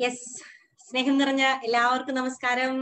Yes സ്നേഹം നിറഞ്ഞ എല്ലാവർക്കും നമസ്കാരം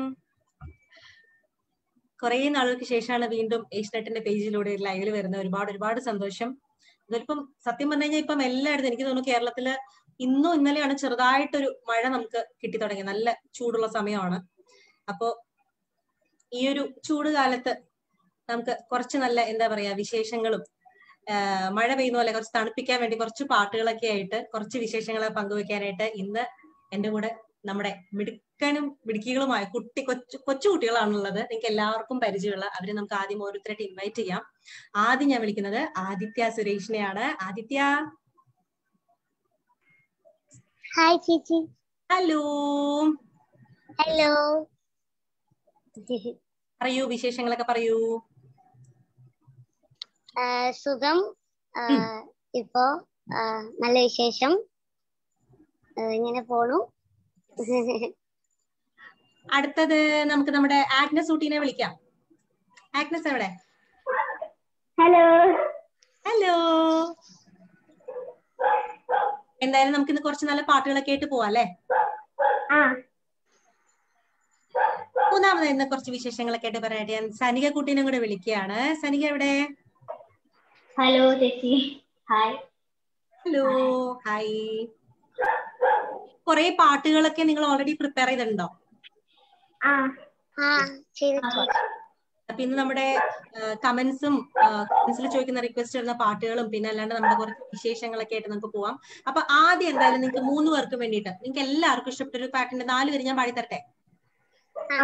കുറെ നാളുകൾക്ക് ശേഷമാണ് വീണ്ടും ഏഷ്യനെറ്റിന്റെ പേജിലൂടെ ലൈവിൽ വരുന്ന ഒരുപാട് ഒരുപാട് സന്തോഷം ഇതിപ്പം സത്യം പറഞ്ഞു കഴിഞ്ഞാൽ ഇപ്പം എല്ലായിടത്തും എനിക്ക് തോന്നുന്നു കേരളത്തില് ഇന്നും ഇന്നലെയാണ് ചെറുതായിട്ടൊരു മഴ നമുക്ക് കിട്ടി തുടങ്ങി നല്ല ചൂടുള്ള സമയമാണ് അപ്പോ ഈ ഒരു ചൂട് കാലത്ത് നമുക്ക് കുറച്ച് നല്ല എന്താ പറയാ വിശേഷങ്ങളും ആഹ് മഴ പെയ്യുന്ന പോലെ കുറച്ച് തണുപ്പിക്കാൻ വേണ്ടി കുറച്ച് പാട്ടുകളൊക്കെ ആയിട്ട് കുറച്ച് വിശേഷങ്ങൾ പങ്കുവെക്കാനായിട്ട് ഇന്ന് എന്റെ കൂടെ നമ്മുടെ മിടുക്കനും മിടുക്കികളുമായ കുട്ടി കൊച്ചു കൊച്ചു കുട്ടികളാണുള്ളത് നിങ്ങൾക്ക് എല്ലാവർക്കും പരിചയമുള്ള അവരെ നമുക്ക് ആദ്യം ഓരോരുത്തരായിട്ട് ഇൻവൈറ്റ് ചെയ്യാം ആദ്യം ഞാൻ വിളിക്കുന്നത് ആദിത്യ സുരേഷിനെയാണ് ആദിത്യ ഹായ് ചേച്ചി ഹലോ ഹലോ പറയൂ വിശേഷങ്ങളൊക്കെ പറയൂ സുഖം ആ, ഇപ്പോ ആ, നല്ല വിശേഷം ആ, ഇങ്ങനെ പോണു അടുത്തത് നമുക്ക് നമ്മുടെ ആഗ്നസ് ഊട്ടീനെ വിളിക്കാം ആഗ്നസ് എവിടെ ഹലോ ഹലോ എന്തായാലും നമുക്ക് ഇന്ന് കുറച്ച് നല്ല പാട്ടുകളൊക്കെ ആയിട്ട് പോവാം അല്ലേ ആ മൂന്നാമത് ഇന്ന് കുറച്ച് വിശേഷങ്ങളൊക്കെ ആയിട്ട് പറയാനായിട്ട് ഞാൻ സനിക കുട്ടീനെ കൂടെ വിളിക്കുകയാണ് സനിക എവിടെ ഹലോ ചേച്ചി ഹായ് ഹലോ ഹായ് കുറെ പാട്ടുകളൊക്കെ നിങ്ങൾ ഓൾറെഡി പ്രിപ്പയർ ചെയ്തിട്ടുണ്ടോ ആ ആ ചെയ്തിട്ടുണ്ട് അപ്പൊ ഇന്ന് നമ്മുടെ കമന്റ്സും കമന്റ്സിൽ ചോദിക്കുന്ന റിക്വസ്റ്റ് വരുന്ന പാട്ടുകളും പിന്നെ അല്ലാണ്ട് നമ്മുടെ കുറച്ച് വിശേഷങ്ങളൊക്കെ ആയിട്ട് നമുക്ക് പോവാം അപ്പൊ ആദ്യം എന്തായാലും നിങ്ങൾക്ക് മൂന്ന് പേർക്ക് വേണ്ടിയിട്ട് നിങ്ങൾക്ക് എല്ലാവർക്കും ഇഷ്ടപ്പെട്ട ഒരു പാട്ടിന്റെ നാല് പേര് ഞാൻ പാടി തരട്ടെ ആ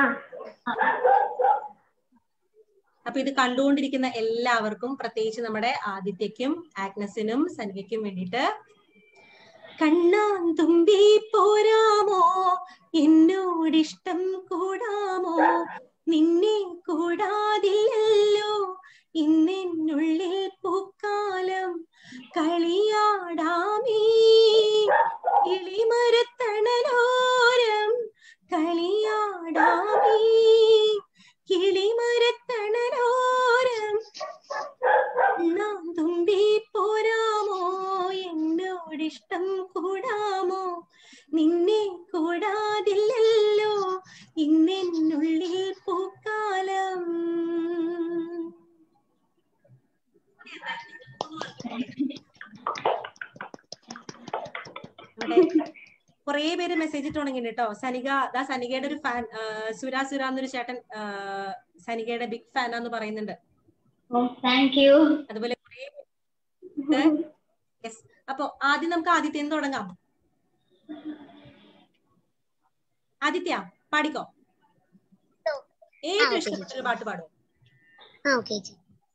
അപ്പൊ ഇത് കണ്ടുകൊണ്ടിരിക്കുന്ന എല്ലാവർക്കും പ്രത്യേകിച്ച് നമ്മുടെ ആദിത്യക്കും ആഗ്നസിനും സനികയ്ക്കും വേണ്ടിയിട്ട് കണ്ണാൻ തുമ്പി പോരാമോ എന്നോടിഷ്ടം കൂടാമോ നിന്നെ കൂടാതില്ലല്ലോ ഇന്നെന്നുള്ളിൽ പൂക്കാലം കളിയാടാമേ കിളിമരത്തണലോരം കളിയാടാമേ കിളിമരത്തണലോരം നാം തുമ്പി പോരാമോ എന്നോടിഷ്ടം കൂടാമോ നിന്നെ കൂടാതില്ലല്ലോ ഇന്നെന്നുള്ളിൽ പൂക്കാലം ഇവിടെ കുറേ പേര് മെസ്സേജ് ഇട്ട് തുടങ്ങിയിട്ടുണ്ട് കേട്ടോ സനിക ദാ സനികയുടെ ഒരു ഫാൻ സുര സുര എന്നൊരു ചേട്ടൻ ആ, സനികയുടെ ബിഗ് ഫാൻ ആന്ന് പറയുന്നുണ്ട് താങ്ക് യു അതുപോലെ കുറേ യെസ് അപ്പൊ ആദ്യം നമുക്ക് ആദിത്യന്ന് തുടങ്ങാം ആദിത്യ പാടിക്കോ ഏറ്റവും ഓക്കേ. ഇഷ്ടപ്പെട്ട ഒരു പാട്ട് പാടും ആ ഓക്കെ ചേച്ചി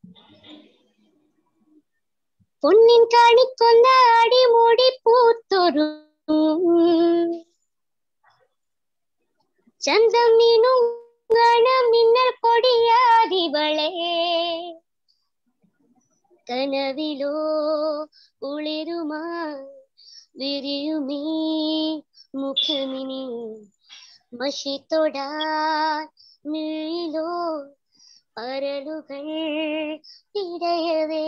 പൊന്നിൻ കാണിക്കൊന്ന അടിമുടി പൂത്തൊരു ചന്തം മീനും മിന്നൽ കൊടിയാതിവളെ കനവിലോ കുളിരുമാ വിരിയുമീ മുഖമിനി മഷിത്തൊടാ മിഴിലോ പരലുകൾ ഇടയവേ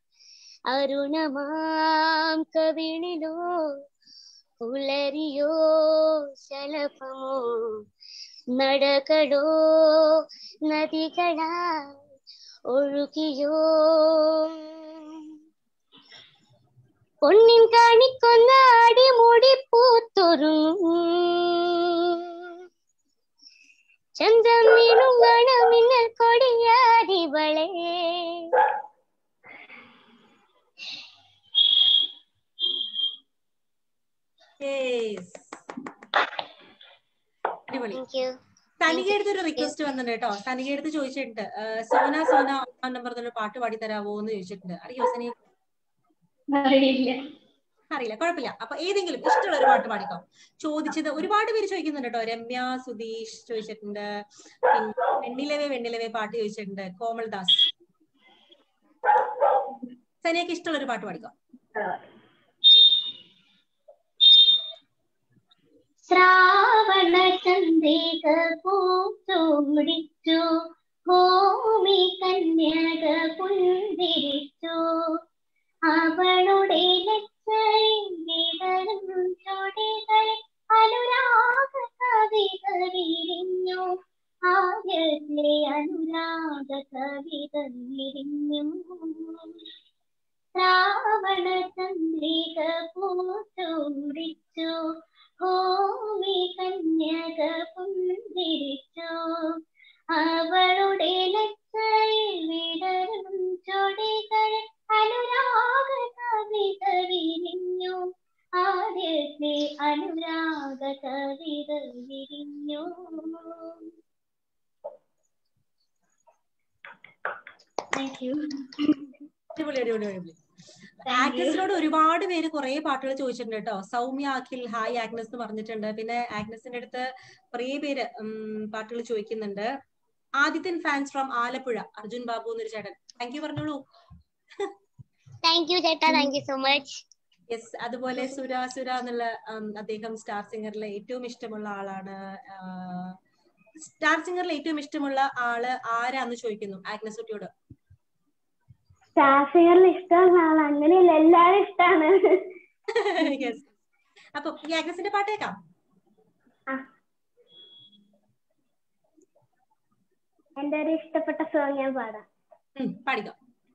അരുണമാം കവിളിലോ പുലരിയോ ശലഭമോ നടകളോ നദികളാ ഒഴുകിയോ പൊന്നിൻ കാണിക്കൊന്ന അടിമുടി പൂത്തൊരു ചന്തം വീണുങ്ങണ മിന്നൽ കൊടിയാടിവളെ Yes. അടിപൊളി താങ്ക് യു സനിക അടുത്ത് ഒരു റിക്വസ്റ്റ് വന്നിട്ടുണ്ട് കേട്ടോ സനിക അടുത്ത് ചോദിച്ചിട്ടുണ്ട് ആ, സോന സോന ഒന്നാം നമ്പർ ഒരു പാട്ട് പാടി തരാവോ എന്ന് ചോദിച്ചിട്ടുണ്ട് അറിയോ സനി അറിയില്ല അറിയില്ല കുഴപ്പമില്ല അപ്പൊ ഏതെങ്കിലും ഇഷ്ടമുള്ള ഒരു പാട്ട് പാടിക്കോ ചോദിച്ചത് ഒരുപാട് പേര് ചോദിക്കുന്നുണ്ട് കേട്ടോ രമ്യ സുധീഷ് ചോദിച്ചിട്ടുണ്ട് പിന്നെ വെണ്ണിലവേ വെണ്ണിലവേ പാട്ട് ചോദിച്ചിട്ടുണ്ട് കോമൽദാസ് സനിയക്ക് ഇഷ്ടമുള്ള ഒരു പാട്ട് പാടിക്കോ ശ്രാവണ ചന്ദ്രിക പൂത്തുടിച്ചു ഭൂമി കന്യക പുന്തിരിച്ചു അവളുടെ ലക്ഷ ചൊടികളെ അനുരാ ശ്രാവണ ചന്ദ്രിക പൂച്ചൂടിച്ചു ഭൂമി കന്യക പുഞ്ചിരിച്ചു അവളുടെ ലക്ഷയിൽ വിടരും ചൊടികൾ അനുരാഗ കവിത വിരിഞ്ഞു ആദ്യത്തെ അനുരാഗ കവിത വിരിഞ്ഞു താങ്ക് യു അടിപൊളി അടിപൊളി അടിപൊളി ആഗ്നസിനോട് ഒരുപാട് പേര് കുറെ പാട്ടുകൾ ചോദിച്ചിട്ടുണ്ട് കേട്ടോ സൗമ്യ അഖിൽ ഹായ് ആഗ്നസ് എന്ന് പറഞ്ഞിട്ടുണ്ട് പിന്നെ ആഗ്നസിന്റെ അടുത്ത് കുറെ പേര് ഉം, പാട്ടുകൾ ചോദിക്കുന്നുണ്ട് ആദിത്യൻ ഫാൻസ് ഫ്രം ആലപ്പുഴ അർജുൻ ബാബു എന്നൊരു ചേട്ടൻ താങ്ക് യു പറഞ്ഞോളൂ താങ്ക് യു ചേട്ടാ thank you so much yes അതുപോലെ സുര സുര എന്നുള്ള ഉം, അദ്ദേഹം സ്റ്റാർ സിംഗറിലെ ഏറ്റവും ഇഷ്ടമുള്ള ആളാണ് സ്റ്റാർ സിംഗറിലെ ഏറ്റവും ഇഷ്ടമുള്ള ആള് ആരാന്ന് ചോദിക്കുന്നു ആഗ്നസ് കുട്ടിയോട് സ്റ്റാഫിയറിൽ ഇഷ്ടമുള്ള ആൾ അങ്ങനെയല്ല എല്ലാരും ഇഷ്ടമാണ് യെസ് അപ്പൊ ഈ ആഗ്നസിന്റെ പാട്ട് കേൾക്കാം എന്റെ ഒരു ഇഷ്ടപ്പെട്ട സോങ് ഞാൻ പാടാം ഉം, പാടിക്കോ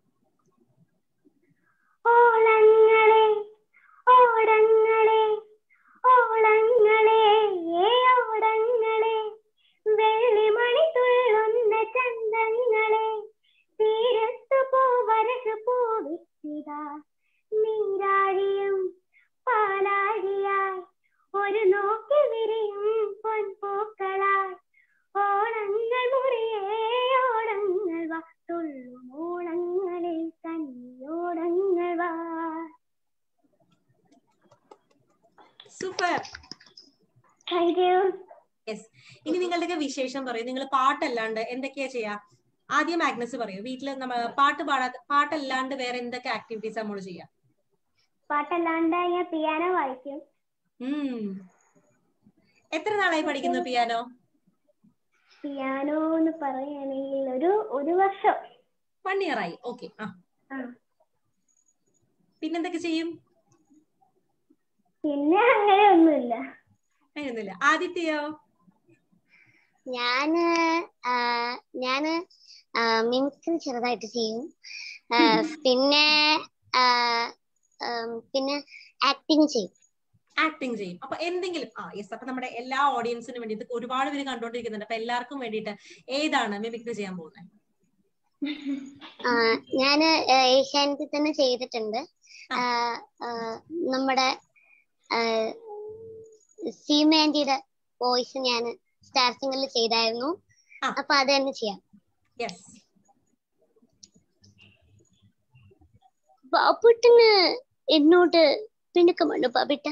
ഓളങ്ങളെ ഓടങ്ങളെ ഓളങ്ങളെ ഓടങ്ങളെ വെള്ളിമണി തുള്ളുന്ന ചന്തങ്ങളെ തീരത്തു പൂവരക് പൂവിച്ചിതാ നീരാഴിയും പാലാഴിയായി ഒരു നോക്കി വിരിയും പൊൻപൂക്കളായി ഓണങ്ങൾ മുറിയേ ഓണങ്ങൾ വാ തുള്ളും ഓണങ്ങളിൽ കന്നിയോടങ്ങൾ വാ സൂപ്പർ താങ്ക് യു യെസ് ഇനി നിങ്ങളുടെയൊക്കെ വിശേഷം പറയൂ നിങ്ങൾ പാട്ടല്ലാണ്ട് എന്തൊക്കെയാ ചെയ്യാ ആദ്യം മാഗ്നസ് പറയൂ വീട്ടില് നമ്മ പാട്ട് പാടാത്ത പാട്ടല്ലാണ്ട് വേറെ എന്തൊക്കെ ആക്ടിവിറ്റീസ് നമ്മൾ ചെയ്യാം പാട്ടല്ലാണ്ട് ഞാൻ പിയാനോ വായിക്കും ഉം എത്ര നാളായി പഠിക്കുന്നു പിയാനോ പിയാനോ എന്ന് പറയുകയാണെങ്കിൽ ഒരു ഒരു വർഷം വൺ ഇയർ ആയി ഓക്കെ ആ ആ പിന്നെന്തൊക്കെ ചെയ്യും പിന്നെ അങ്ങനെ ഒന്നുമില്ല അങ്ങനെയൊന്നുമില്ല ആദിത്യയോ ഞാന് ആ, ഞാന് മിമിക്രി ചെറുതായിട്ട് ചെയ്യും ആ, പിന്നെ ആ, ഉം, പിന്നെ ആക്ടിങ് ചെയ്യും ആക്ടിങ് ചെയ്യും അപ്പൊ എന്തെങ്കിലും ആ യെസ് അപ്പൊ നമ്മുടെ എല്ലാ ഓഡിയൻസിനും വേണ്ടിയിട്ട് ഒരുപാട് പേര് കണ്ടോണ്ടിരിക്കുന്നുണ്ട് അപ്പൊ എല്ലാവർക്കും വേണ്ടിയിട്ട് ഏതാണ് മിമിക്രി ചെയ്യാൻ പോകുന്നത് ആ, ഞാന് ആ, ഏഷ്യാനെറ്റിൽ തന്നെ ചെയ്തിട്ടുണ്ട് ആ, ആ, നമ്മുടെ സീമാൻറ്റിയുടെ വോയിസ് ഞാൻ സ്റ്റാർ സിംഗറിൽ ചെയ്തായിരുന്നു ആ. അപ്പൊ അത് തന്നെ ചെയ്യാം യെസ് ബാബുട്ടിന് എന്നോട് പിണക്കമാണ് ബാബിട്ട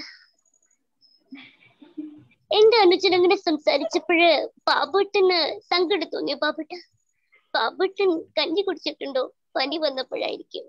എന്റെ അനുജൻ അങ്ങനെ സംസാരിച്ചപ്പോഴ് ബാബുട്ടിന് സങ്കടം തോന്നിയ ബാബുട്ട ബാബുട്ടൻ കഞ്ഞി കുടിച്ചിട്ടുണ്ടോ പനി വന്നപ്പോഴായിരിക്കും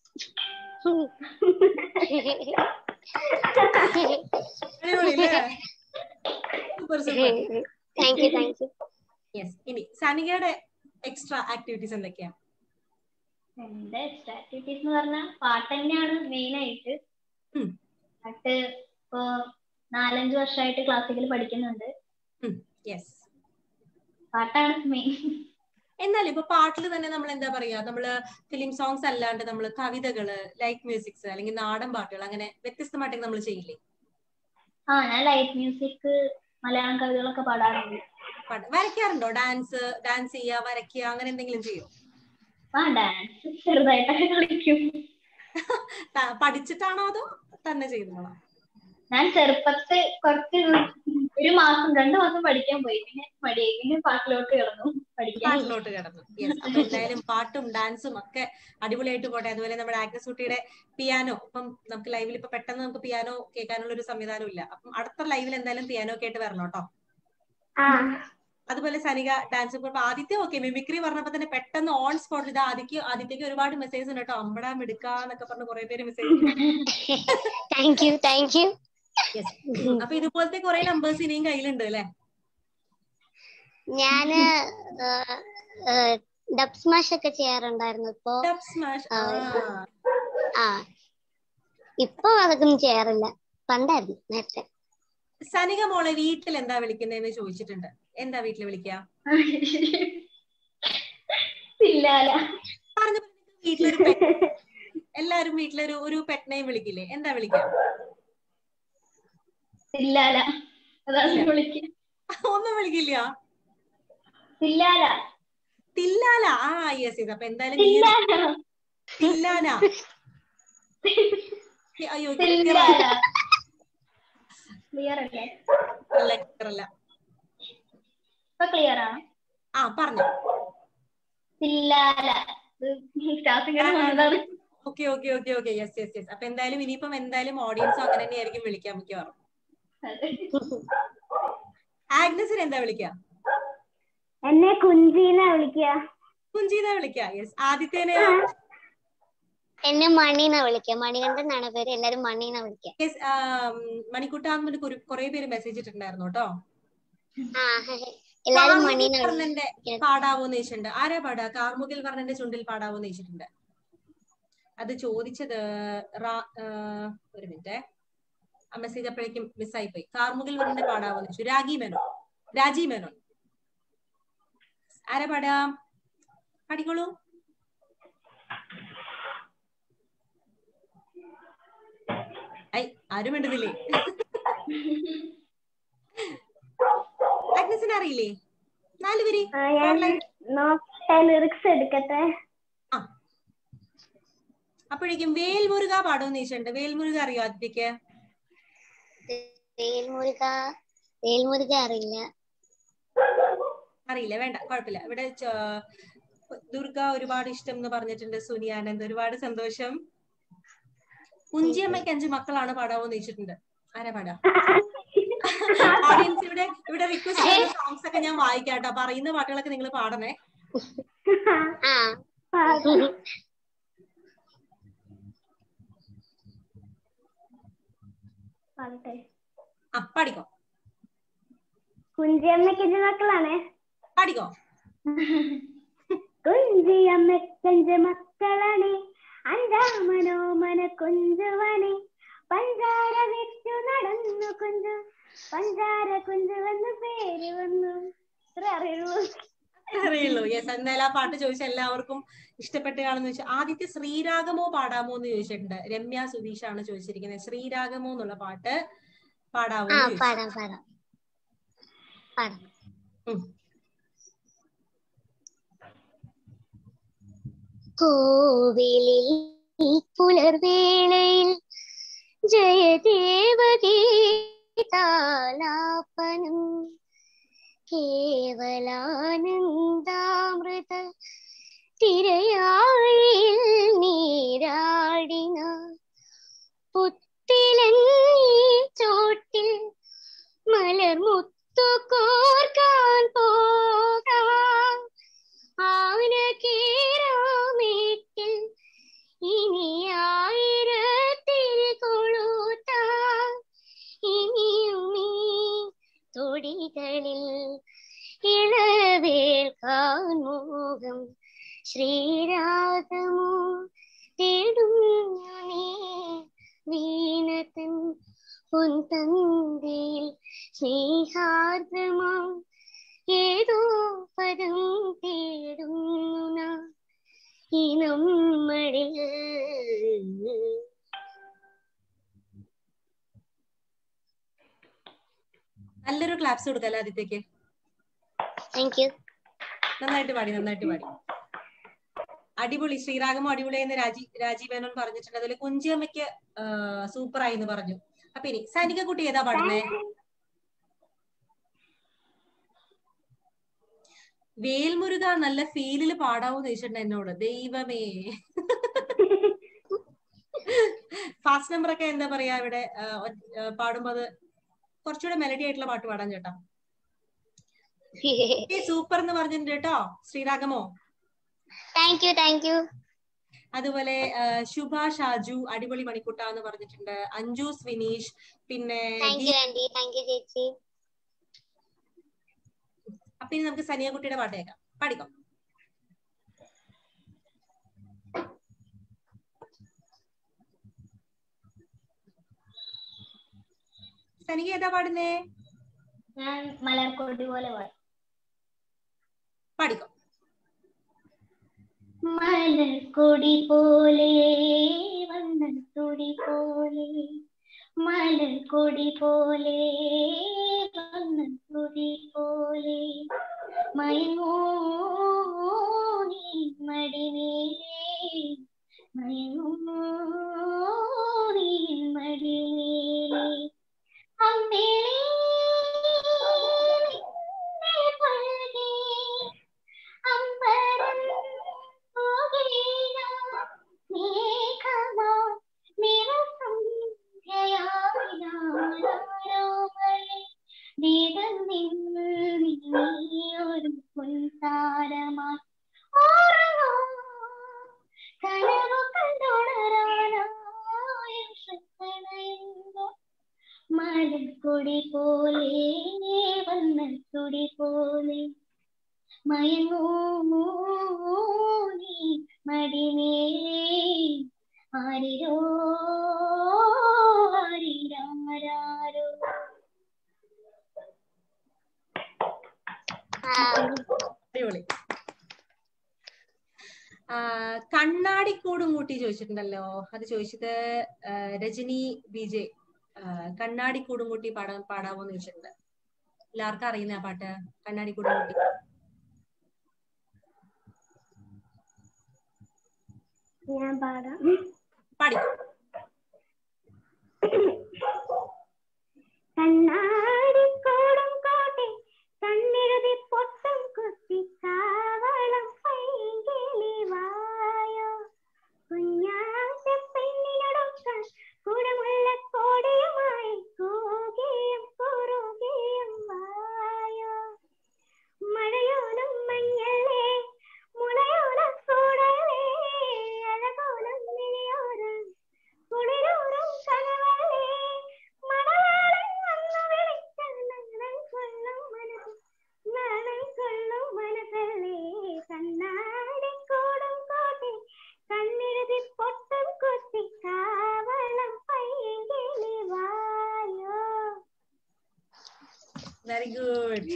അടിപൊളിയല്ലേ super super thank you thank you yes ഇനി സനികയുടെ എക്സ്ട്രാ ആക്ടിവിറ്റീസ് എന്തൊക്കെയാ എന്റെ എക്സ്ട്രാ ആക്ടിവിറ്റീസ് എന്ന് പറഞ്ഞാൽ പാട്ട് തന്നെയാണ് മെയിൻ ആയിട്ട് ഉം. പാട്ട് ഇപ്പോ നാലഞ്ച് വർഷമായിട്ട് ക്ലാസിക്കൽ പഠിക്കുന്നുണ്ട് യെസ് പാട്ടാണ് മെയിൻ എന്നാൽ ഇപ്പൊ പാട്ടിൽ തന്നെ നമ്മൾ എന്താ പറയാ നമ്മള് ഫിലിം സോങ്സ് അല്ലാണ്ട് നമ്മൾ കവിതകള് ലൈറ്റ് മ്യൂസിക്സ് അല്ലെങ്കിൽ നാടൻ പാട്ടുകൾ അങ്ങനെ വ്യത്യസ്തമായിട്ടൊക്കെ നമ്മൾ ചെയ്യില്ലേ ആ ഞാൻ ലൈറ്റ് മ്യൂസിക് മലയാളം കവിതകളൊക്കെ പാടാറുണ്ട് പാട്ട് വരയ്ക്കാറുണ്ടോ ഡാൻസ് ഡാൻസ് ചെയ്യാ വരയ്ക്കുക അങ്ങനെ എന്തെങ്കിലും ചെയ്യോ ആ ഡാൻസ് ചെറുതായിട്ടൊക്കെ കളിക്കും ത- പഠിച്ചിട്ടാണോ അതോ തന്നെ ചെയ്യുന്നതാണോ ഞാൻ ചെറുപ്പത്തിൽ കുറച്ച് ഒരു മാസം രണ്ടു മാസം പഠിക്കാൻ പോയി പിന്നെ മടിയായി പിന്നെ പാട്ടിലോട്ട് കിടന്നു പഠിക്കാൻ പാട്ടിലോട്ട് കിടന്നു യെസ് അപ്പൊ എന്തായാലും പാട്ടും ഡാൻസും ഒക്കെ അടിപൊളിയായിട്ട് പോട്ടെ അതുപോലെ നമ്മുടെ ആഗ്നസ് കുട്ടിയുടെ പിയാനോ ഇപ്പം നമുക്ക് ലൈവിൽ ഇപ്പൊ പെട്ടെന്ന് നമുക്ക് പിയാനോ കേൾക്കാനുള്ള ഒരു സംവിധാനം ഇല്ല അപ്പം അടുത്ത ലൈവിൽ എന്തായാലും പിയാനോ കേട്ട് വരണം കേട്ടോ ആ അതുപോലെ സനിക ഡാൻസ് ഇപ്പൊ ആദിത്യ ഓക്കെ മിമിക്രി പറഞ്ഞപ്പോ തന്നെ പെട്ടെന്ന് ഓൺ സ്പോട്ട് ഇത് ആദിക്ക് ആദിത്യക്ക് ഒരുപാട് മെസ്സേജ് ഉണ്ട് കേട്ടോ അമ്പടാ മിടുക്കാന്നൊക്കെ പറഞ്ഞ് കുറെ പേര് message thank you thank you അപ്പൊ ഇതുപോലത്തെ കുറെ നമ്പേഴ്സ് ഇനിയും കയ്യിലുണ്ട് അല്ലെ ഞാന് ഡബ് സ്മാഷ് ഒക്കെ ചെയ്യാറുണ്ടായിരുന്നു ഇപ്പൊ സ്മാഷ് ആ. ആ ഇപ്പൊ അതൊക്കെ ഒന്നും ചെയ്യാറില്ല പണ്ടായിരുന്നു നേരത്തെ സനിക മോളെ വീട്ടിൽ എന്താ വിളിക്കുന്നതെന്ന് ചോദിച്ചിട്ടുണ്ട് എന്താ വീട്ടിൽ വിളിക്കുക ഇല്ലാല പറഞ്ഞ വീട്ടിലൊരു pet എല്ലാരും വീട്ടിലൊരു ഒരു പെറ്റ് നെയിം വിളിക്കില്ലേ എന്താ വിളിക്കുക തില്ലാല അതാണ് വിളിക്കുക ഒന്നും വിളിക്കില്ല തില്ലാല തില്ലാല ആ യെസ് യെസ് അപ്പൊ എന്തായാലും നീ ഒരു തില്ലാല തില്ലാന അയ്യോ തില്ലാല ക്ലിയർ അല്ലേ അല്ല clear അല്ല ഇപ്പൊ ക്ലിയർ ആണ് ആ പറഞ്ഞു തില്ലാല സ്റ്റാഫിങ്ങനെ വന്നതാണ് okay okay okay okay yes yes yes അപ്പൊ എന്തായാലും ഇനിയിപ്പം എന്തായാലും ഓഡിയൻസ് അങ്ങനെ തന്നെയായിരിക്കും വിളിക്കാൻ മിക്കവാറും അതെ. ആഗ്നസിന് എന്താ വിളിക്കുക എന്നെ കുഞ്ചീന വിളിക്കുക കുഞ്ചിത വിളിക്കുക യെസ് ആദിത്യനെ എന്നെ മണിന്നാ വിളിക്കുക മണികണ്ഠൻ എന്നാണ് പേര് എല്ലാരും മണിന്നാ വിളിക്കുക യെസ് മണിക്കുട്ടാന്ന് കുറെ പേര് മെസ്സേജ് ഇട്ടിട്ടുണ്ടായിരുന്നു കേട്ടോ ആ എല്ലാരും കാർമുകിൽ മണിന്നാ വിളിക്കുക വർണ്ണന്റെ പാടാവോന്ന് ചോദിച്ചിട്ടുണ്ട് ആരാ പാടാ കാർമുകിൽ വർണ്ണന്റെ ചുണ്ടിൽ പാടാവോന്ന് ചോദിച്ചിട്ടുണ്ട് അത് ചോദിച്ചത് റാ- ആ, ഒരു മിനിറ്റ് ആ മെസ്സേജ് അപ്പോഴേക്കും മിസ്സായി പോയി കാർമുകിൽ വർണ്ണന്റെ പാടാവോന്ന് ചോദിച്ചു രാഗി മേനോൻ രാജി മേനോൻ ആരാ പാടാ പാടിക്കോളൂ ഐ ആരും വേണ്ടതില്ലേ അഗ്നസിന് അറിയില്ലേ നാല് വരി ആ, ഞാൻ നോക്കട്ടെ ലിറിക്സ് എടുക്കട്ടെ ആ അപ്പോഴേക്കും വേൽമുരുക പാടുമെന്ന് ചോദിച്ചിട്ടുണ്ട് വേൽമുരുക അറിയോ ആദ്യക്ക് വേൽമുരുക വേൽമുരുക അറിയില്ല അറിയില്ല വേണ്ട കുഴപ്പമില്ല ഇവിടെ ച- ദുർഗ ഒരുപാട് ഇഷ്ടം എന്ന് പറഞ്ഞിട്ടുണ്ട് സുനി ആനന്ദ് ഒരുപാട് സന്തോഷം കുഞ്ചിയമ്മയ്ക്ക് അഞ്ച് മക്കളാണ് പാടാവോന്ന് ചോദിച്ചിട്ടുണ്ട് ആരാ പാടാ ഓഡിയൻസ് ഇവിടെ ഇവിടെ റിക്വസ്റ്റ് ചെയ്യുന്ന സോങ്സ് ഒക്കെ ഞാൻ വായിക്കാം കേട്ടോ പറയുന്ന പാട്ടുകളൊക്കെ നിങ്ങൾ പാടണേ ആ പാടാം. പാടട്ടെ ആ പാടിക്കോ കുഞ്ചിയമ്മയ്ക്ക് മക്കളാണേ പാടിക്കോ കുഞ്ചിയമ്മക്കഞ്ച് മക്കളാണേ അഞ്ചാമനോ മന കുഞ്ചുവനെ പഞ്ചാര വെച്ചു നടന്നു കുഞ്ചു പഞ്ചാര കുഞ്ചു വന്ന് പേര് വന്നു ഇത്ര അറിയുള്ളൂ അറിയുള്ളൂ യെസ് എന്തായാലും ആ പാട്ട് ചോദിച്ച എല്ലാവർക്കും ഇഷ്ടപ്പെട്ടതാണെന്ന് വെച്ചാൽ ആദ്യത്തെ ശ്രീരാഗമോ പാടാമോ എന്ന് ചോദിച്ചിട്ടുണ്ട് രമ്യ സുധീഷ് ആണ് ചോദിച്ചിരിക്കുന്നത് ശ്രീരാഗമോ എന്നുള്ള പാട്ട് പാടാമോ ആ എന്ന് ചോദിച്ചു. പാടാം പാടാം പാടാം ഉം. കോവിലിൽ പുലർവേളയിൽ ജയദേവഗീതാലാപനം കേവലാനന്ദാമൃത തിരയാഴിയിൽ നീരാടിന പുത്തിലങ്ങി ചോട്ടിൽ മലർമുത്തു കോർക്കാൻ പോകാം ആനകേരാമേട്ടിൽ ഇനി ആയിരത്തിൽ കൊളുത്താം ഇനിയും ഈ തൊടികളിൽ ഇളവേൽക്കാൻ മോഹം ശ്രീരാഗമോ തേടുന്നു നീ വീണതൻ പൊൻതന്തിയിൽ സ്നേഹാർദ്രമാം ഏതോ പദം തേടുന്നു നാം ഈ നമ്മളിൽ നല്ലൊരു ക്ലാപ്സ് കൊടുക്കല്ലേ ആദ്യത്തേക്ക് താങ്ക് യു നന്നായിട്ട് പാടി നന്നായിട്ട് പാടി അടിപൊളി ശ്രീരാഗമോ അടിപൊളിയെന്ന് രാജി രാജീവ് മേനോൻ പറഞ്ഞിട്ടുണ്ട് അതുപോലെ കുഞ്ചിയമ്മയ്ക്ക് സൂപ്പർ ആയി എന്ന് പറഞ്ഞു അപ്പൊ ഇനി സൈനിക കുട്ടി ഏതാ പാടുന്നേ വേൽമുരുക നല്ല ഫീലിൽ പാടാവൂന്ന് ചോദിച്ചിട്ടുണ്ട് എന്നോട് ദൈവമേ ഫാസ്റ്റ് നമ്പർ ഒക്കെ എന്താ പറയാ ഇവിടെ ആ, ഒ- ആ, പാടുമ്പോ അത് കുറച്ചുകൂടെ മെലഡി ആയിട്ടുള്ള പാട്ട് പാടാൻ ചേട്ടാ സൂപ്പർ എന്ന് പറഞ്ഞിട്ടുണ്ട് കേട്ടോ ശ്രീരാഗമോ താങ്ക് യു താങ്ക് യു അതുപോലെ ആ, ശുഭ ഷാജു അടിപൊളി മണിക്കുട്ട എന്ന് പറഞ്ഞിട്ടുണ്ട് അഞ്ജൂസ് വിനീഷ് പിന്നെ thank you aunty thank you ചേച്ചി അപ്പൊ ഇനി നമുക്ക് സനിയ കുട്ടിയുടെ പാട്ട് കേൾക്കാം പാടിക്കോ സനിക ഏതാ പാടുന്നേ ഞാൻ മലർക്കൊടി പോലെ പാടും പാടിക്കോ മലർക്കൊടി പോലെ വണ്ണത്തൊടി പോലെ മലർക്കൊടി പോലെ വണ്ണത്തൊടി പോലെ മയങ്ങൂ നീ മടിമേലേ മയങ്ങൂ നീ മടിമേലേ അമ്മേലേ നിന്നെ പൽകി അമ്പരം പോകേന മേഘമാ നിറസന്ധ്യയാവിനാരോമളെ ദീപം നീയൊരു പൊൻതാരമായി ഓർമ്മ കനവു കണ്ടുണരാനായ ശക്തനയുന്നു മലക്കൊടി പോലെ വന്നക്കൊടി പോലെ മയങ്ങൂ നീ മടിമേലേ ആരിരോ ആരിരാരോ അടിപൊളി ആ, കണ്ണാടിക്കൂടും കൂട്ടി ചോദിച്ചിട്ടുണ്ടല്ലോ അത് ചോദിച്ചത് ആ, രജനി ബി ജെ കണ്ണാടിക്കൂടും കൂട്ടി പാടാ പാടാവോന്ന് ചോദിച്ചിട്ടുണ്ട് എല്ലാവർക്കും അറിയുന്ന ആ പാട്ട് കണ്ണാടിക്കൂടും കൂട്ടി ഞാൻ പാടാം പാടിക്കോ കണ്ണാടിക്കോടും കോട്ടെ കണ്ണെഴുതി പൊട്ടും കുത്തി കാവളം പൈകിളി വായോ കുഞ്ഞാറ്റ പെണ്ണിനൊടുക്കാൻ കുടമുള്ള കോടിയുമായി കൂകിയും കുറുകിയും വായോ മഴയോലും മഞ്ഞളേ മുളയോലും കൂടലേ അഴകോലും നിലയോരം കുളിരോറും കനവലേ മണവാളൻ വന്നു വിളിച്ചാൽ നാണം കൊള്ളും മനസ്സ് നാണം കൊള്ളും മനസ്സല്ലേ കണ്ണാടിക്കൂടും കോട്ടെ കണ്ണെഴുതി പൊട്ടും കുത്തി കാവളം പൈകിളി വായോ വെരി ഗുഡ്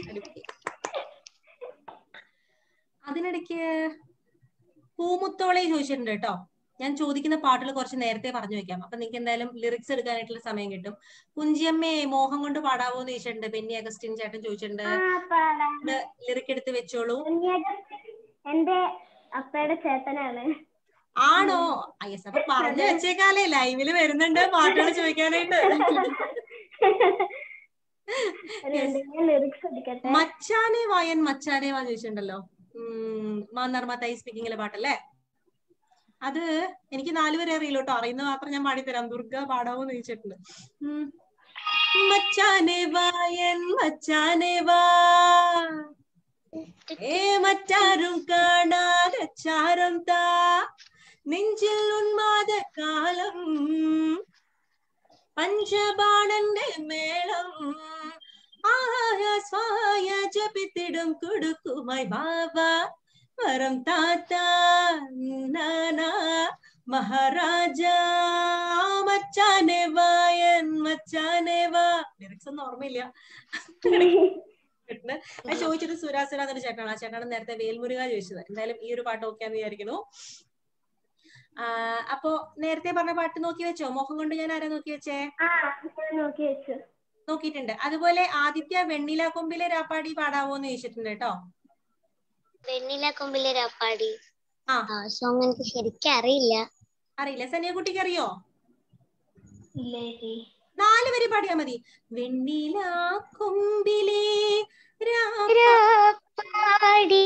അതിനിടയ്ക്ക് പൂമുത്തോളെ ചോദിച്ചിട്ടുണ്ട് കേട്ടോ ഞാൻ ചോദിക്കുന്ന പാട്ടുകൾ കുറച്ച് നേരത്തെ പറഞ്ഞു വെക്കാം അപ്പൊ നിങ്ങൾക്ക് എന്തായാലും ലിറിക്സ് എടുക്കാനായിട്ടുള്ള സമയം കിട്ടും കുഞ്ചിയമ്മേ മോഹം കൊണ്ട് പാടാവോ എന്ന് ചോദിച്ചിട്ടുണ്ട് ബെന്നി അഗസ്റ്റിൻ ചേട്ടൻ ചോദിച്ചിട്ടുണ്ട് ആ പാടാം ലിറിക് എടുത്ത് വെച്ചോളൂ എന്റെ അപ്പയുടെ ചേട്ടനാണ് ആണോ യെസ് അപ്പൊ പറഞ്ഞു വെച്ചേക്കാലേ ലൈവില് വരുന്നുണ്ട് പാട്ടുകൾ ചോദിക്കാനായിട്ട് ലിറിക്സ് എടുക്കട്ടെ മച്ചാനെ വായൻ മച്ചാനെ വാ ചോദിച്ചിട്ടുണ്ടല്ലോ ഉം മാന്നർമ തൈ സ്പീക്കിങ്ങിലെ പാട്ടല്ലേ അത് എനിക്ക് നാലുപേരെ അറിയില്ല കേട്ടോ അറിയുന്ന മാത്രം ഞാൻ പാടിത്തരാം ദുർഗ പാടാവോന്ന് ചോദിച്ചിട്ടുണ്ട് ഉം. മച്ചാനെ വായൻ മച്ചാനെ വാ ഏ മറ്റാരും കാണാതെ ചാരം താ നെഞ്ചിൽ ഉന്മാദ കാലം പഞ്ചബാണന്റെ മേളം ആയ സ്വായ ജപിത്തിടും കുടുക്കുമായി ബാബ വരം താത്ത നാനാ മഹാരാജ മച്ചാനെ വായൻ മച്ചാനെ വാ ലിറിക്സ് ഒന്നും ഓർമ്മയില്ല ചേട്ടന് ഞാൻ ചോദിച്ചത് സുരാസുര എന്നൊരു ചേട്ടനാണ് ആ ചേട്ടനാണ് നേരത്തെ വേൽമുരുക ചോദിച്ചത് എന്തായാലും ഈ ഒരു പാട്ട് ഓക്കെയാന്ന് വിചാരിക്കുന്നു ആ അപ്പോ നേരത്തെ പറഞ്ഞ പാട്ട് നോക്കി വെച്ചോ മോഹം കൊണ്ട് ഞാൻ ആരാ നോക്കി വെച്ചേ ആ ഞാൻ നോക്കി വെച്ചു നോക്കിയിട്ടുണ്ട് അതുപോലെ ആദിത്യ വെണ്ണില കൊമ്പിലെ രാപ്പാടി പാടാവോന്ന് ചോദിച്ചിട്ടുണ്ട് കേട്ടോ വെണ്ണില കൊമ്പിലെ രാപ്പാടി ആ. ആ സോങ് എനിക്ക് ശരിക്കും അറിയില്ല അറിയില്ല സനിയ കുട്ടിക്ക് അറിയോ ഇല്ല ചേച്ചി നാല് വരി പാടിയാ മതി വെണ്ണില കൊമ്പിലെ രാ- രാപ്പാടി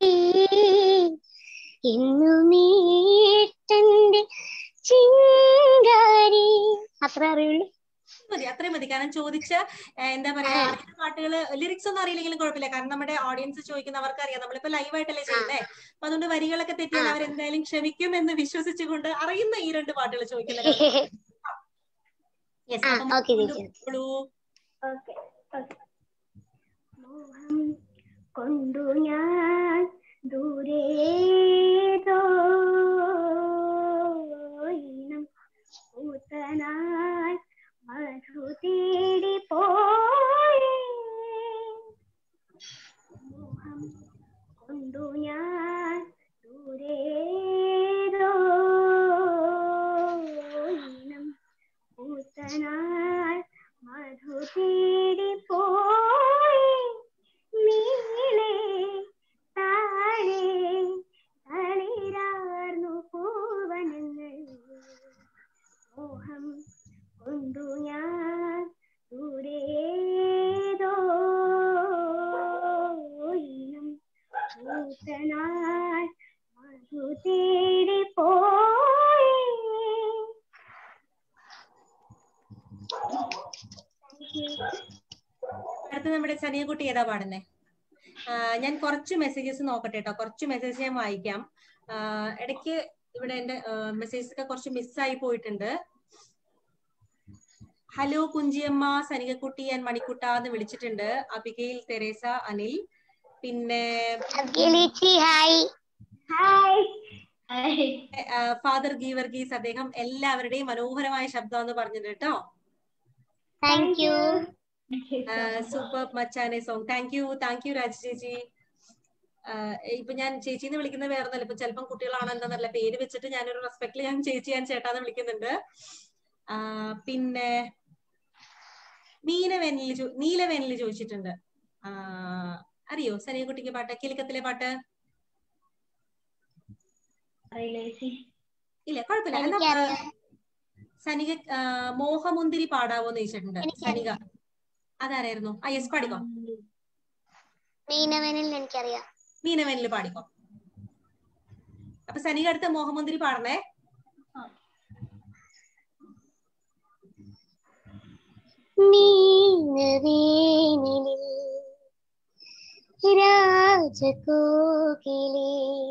എന്നുമേട്ടന്റെ ചിങ്കാരി അത്ര അറിയുള്ളൂ മതി അത്രയും മതി കാരണം ചോദിച്ച ഏ, എന്താ പറയാ അറിയുന്ന പാട്ടുകൾ ലിറിക്സ് ഒന്നും അറിയില്ലെങ്കിലും കുഴപ്പമില്ല കാരണം നമ്മുടെ ഓഡിയൻസ് ചോദിക്കുന്നവർക്ക് അറിയാം നമ്മളിപ്പോ ലൈവ് ആയിട്ടല്ലേ ചെയ്യുന്നേ അപ്പൊ അതുകൊണ്ട് വരികളൊക്കെ തെറ്റിയാൽ അവരെന്തായാലും ക്ഷമിക്കും എന്ന് വിശ്വസിച്ചുകൊണ്ട് അറിയുന്ന ഈ രണ്ട് പാട്ടുകൾ ചോദിക്കുന്നത് Yes, ആ അപ്പം ഓക്കെ കൊണ്ട് ചേച്ചി പോളൂ. ഓക്കെ ഓക്കെ മോഹം കൊണ്ടു ഞാൻ ദൂരേതോ ഇനം പൂത്തനായി മധു തേടി പോയി മോഹം കൊണ്ടു ഞാൻ ദൂരേതോ പൂത്തനാൾ മധു തേടി പോയി നീളെ താഴെ തളിരാർന്നു പൂവനങ്ങൾ മോഹം കൊണ്ടു ഞാൻ ദൂരേതോ ഇനം പൂത്തനാൾ മധു തേടി പോയി അടുത്ത നമ്മുടെ സനിയക്കുട്ടി ഏതാ പാടുന്നേ ആ, ഞാൻ കുറച്ച് മെസ്സേജസ് നോക്കട്ടെ കേട്ടോ കുറച്ച് മെസ്സേജ് ഞാൻ വായിക്കാം ആ, ഇടയ്ക്ക് ഇവിടെ എന്റെ മെസ്സേജസ് ഒക്കെ കുറച്ച് മിസ്സായി പോയിട്ടുണ്ട് ഹലോ കുഞ്ചിയമ്മ സനികക്കുട്ടി ഞാൻ മണിക്കുട്ട എന്ന് വിളിച്ചിട്ടുണ്ട് അബികയിൽ തെരേസ അനിൽ പിന്നെ അബ്ഗിലേച്ചി ഹായ് ഹായ് ഫാദർ ഗീവർഗീസ് അദ്ദേഹം എല്ലാവരുടെയും മനോഹരമായ ശബ്ദം എന്ന് പറഞ്ഞിട്ട് കേട്ടോ താങ്ക് യു സൂപ്പർ മച്ചാനെ song thank you thank you Raja ചേച്ചി ആഹ് ഇപ്പൊ ഞാൻ ചേച്ചി എന്ന് വിളിക്കുന്നത് വേറെ ഒന്നല്ല ഇപ്പൊ ചിലപ്പം കുട്ടികളാണ് എന്താന്നല്ല പേര് വെച്ചിട്ട് ഞാനൊരു റെസ്പെക്ടിൽ ഞാൻ ചേച്ചി ഞാൻ ചേട്ടാന്ന് വിളിക്കുന്നുണ്ട് ആഹ് പിന്നെ മീനവേനലിൽ ചോ- നീലവേനലിൽ ചോദിച്ചിട്ടുണ്ട് ആഹ് അറിയോ സനിയക്കുട്ടിക്ക് പാട്ട് കിലുക്കത്തിലെ പാട്ട് അറിയില്ല ചേച്ചി ഇല്ല കുഴപ്പമില്ല എന്നാ എനിക്കറിയാം സനിക ആഹ് മോഹമുന്തിരി പാടാവോന്ന് ചോദിച്ചിട്ടുണ്ട് എനിക്കറിയാം. സനിക അതാരായിരുന്നു ആ യെസ് പാടിക്കോ മീനവനിൽ എനിക്കറിയാം മീനവേനിൽ പാടിക്കോ അപ്പൊ സനിക അടുത്ത മോഹമുന്തിരി പാടണേ മീനവേനിലിൽ രാജകോകിലേ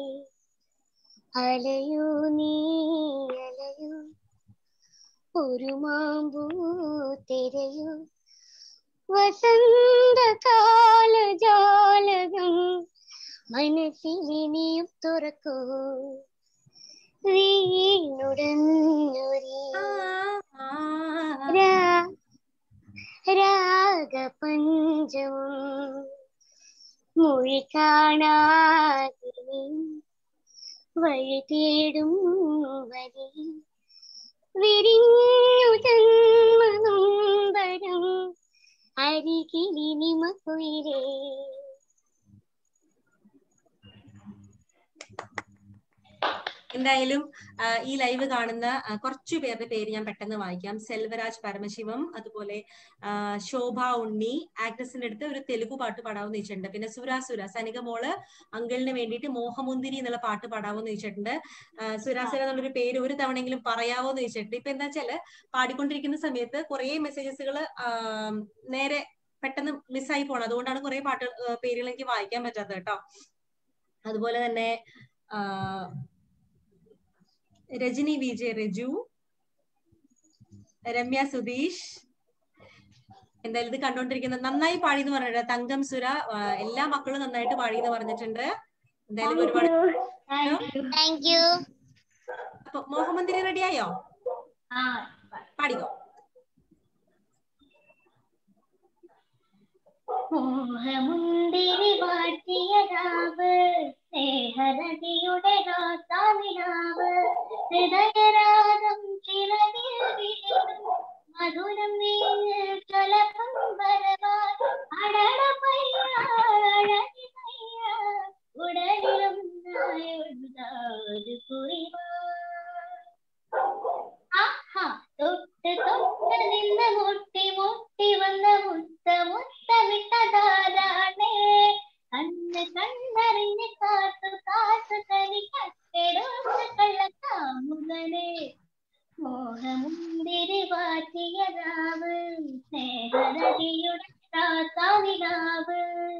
അലയൂ നീ അലയൂ ഒരു മാമ്പൂ തിരയൂ വസന്തകാല ജാലകം മനസ്സിലിനിയും തുറക്കൂ വീണുടഞ്ഞൊരീ രാ- രാഗപഞ്ചമം മൊഴി കാണാതെ വഴി തേടും വരി വിരിഞ്ഞു ജന്മനൊമ്പരം അരികിലിനിമക്കുയിരേ എന്തായാലും ആ, ഈ ലൈവ് കാണുന്ന ആ, കുറച്ചു പേരുടെ പേര് ഞാൻ പെട്ടെന്ന് വായിക്കാം സെൽവരാജ് പരമശിവം അതുപോലെ ആ, ശോഭ ഉണ്ണി ആക്ട്രസിന്റെ അടുത്ത് ഒരു തെലുഗു പാട്ട് പാടാവെന്ന് ചോദിച്ചിട്ടുണ്ട് പിന്നെ സുരാസുര സനിക മോള് അങ്കിളിന് വേണ്ടിയിട്ട് മോഹമുന്തിരി എന്നുള്ള പാട്ട് പാടാവോന്ന് ചോദിച്ചിട്ടുണ്ട് ആ, സുരാസുര എന്നുള്ളൊരു പേര് ഒരു തവണയെങ്കിലും പറയാവോന്ന് ചോദിച്ചിട്ടുണ്ട് ഇപ്പൊ എന്താ വെച്ചാല് പാടിക്കൊണ്ടിരിക്കുന്ന സമയത്ത് കുറെ മെസ്സേജസുകൾ നേരെ പെട്ടെന്ന് മിസ്സായി പോണം അതുകൊണ്ടാണ് കുറെ പാട്ട് ആ, പേരുകൾ എനിക്ക് വായിക്കാൻ പറ്റാത്തത് കേട്ടോ അതുപോലെ തന്നെ ആ, രജനി വി ജെ രജു രമ്യ സുധീഷ് എന്തായാലും ഇത് കണ്ടോണ്ടിരിക്കുന്ന നന്നായി പാടി എന്ന് പറഞ്ഞിട്ട് തങ്കം സുര ആ, എല്ലാ മക്കളും നന്നായിട്ട് പാടി എന്ന് പറഞ്ഞിട്ടുണ്ട് എന്തായാലും ഒരുപാട് താങ്ക് യു താങ്ക് യു അപ്പൊ മോഹമന്ദിരി റെഡിയായോ ആ പാടിക്കോ മോഹമുന്തിരി വാട്ടിയ രാവ് സ്നേഹനദിയുടെ രാസാവിനാവ് ഹൃദയരാഗം ചിറകിൽ വിരിയും മധുരം വീഞ്ഞ് കലപം വരവാൻ അടട പയ്യ അഴകി പയ്യ ഉടലിലും നായൊഴുതാത് കുറിവാ ആഹാ തൊട്ട് തൊട്ട് നിന്ന് മുട്ടി മുട്ടി വന്ന മുത്ത മുത്തമിട്ടതാരാണേ കണ്ണ് കണ്ണറിഞ്ഞ് കാത്തു കാത്തു തനിക്കട്ടെടുത്ത കള്ളക്കാമുകനെ മോഹമുന്തിരി വാറ്റിയ രാവ് സ്നേഹനദിയുടെ രാസാവിനാവ്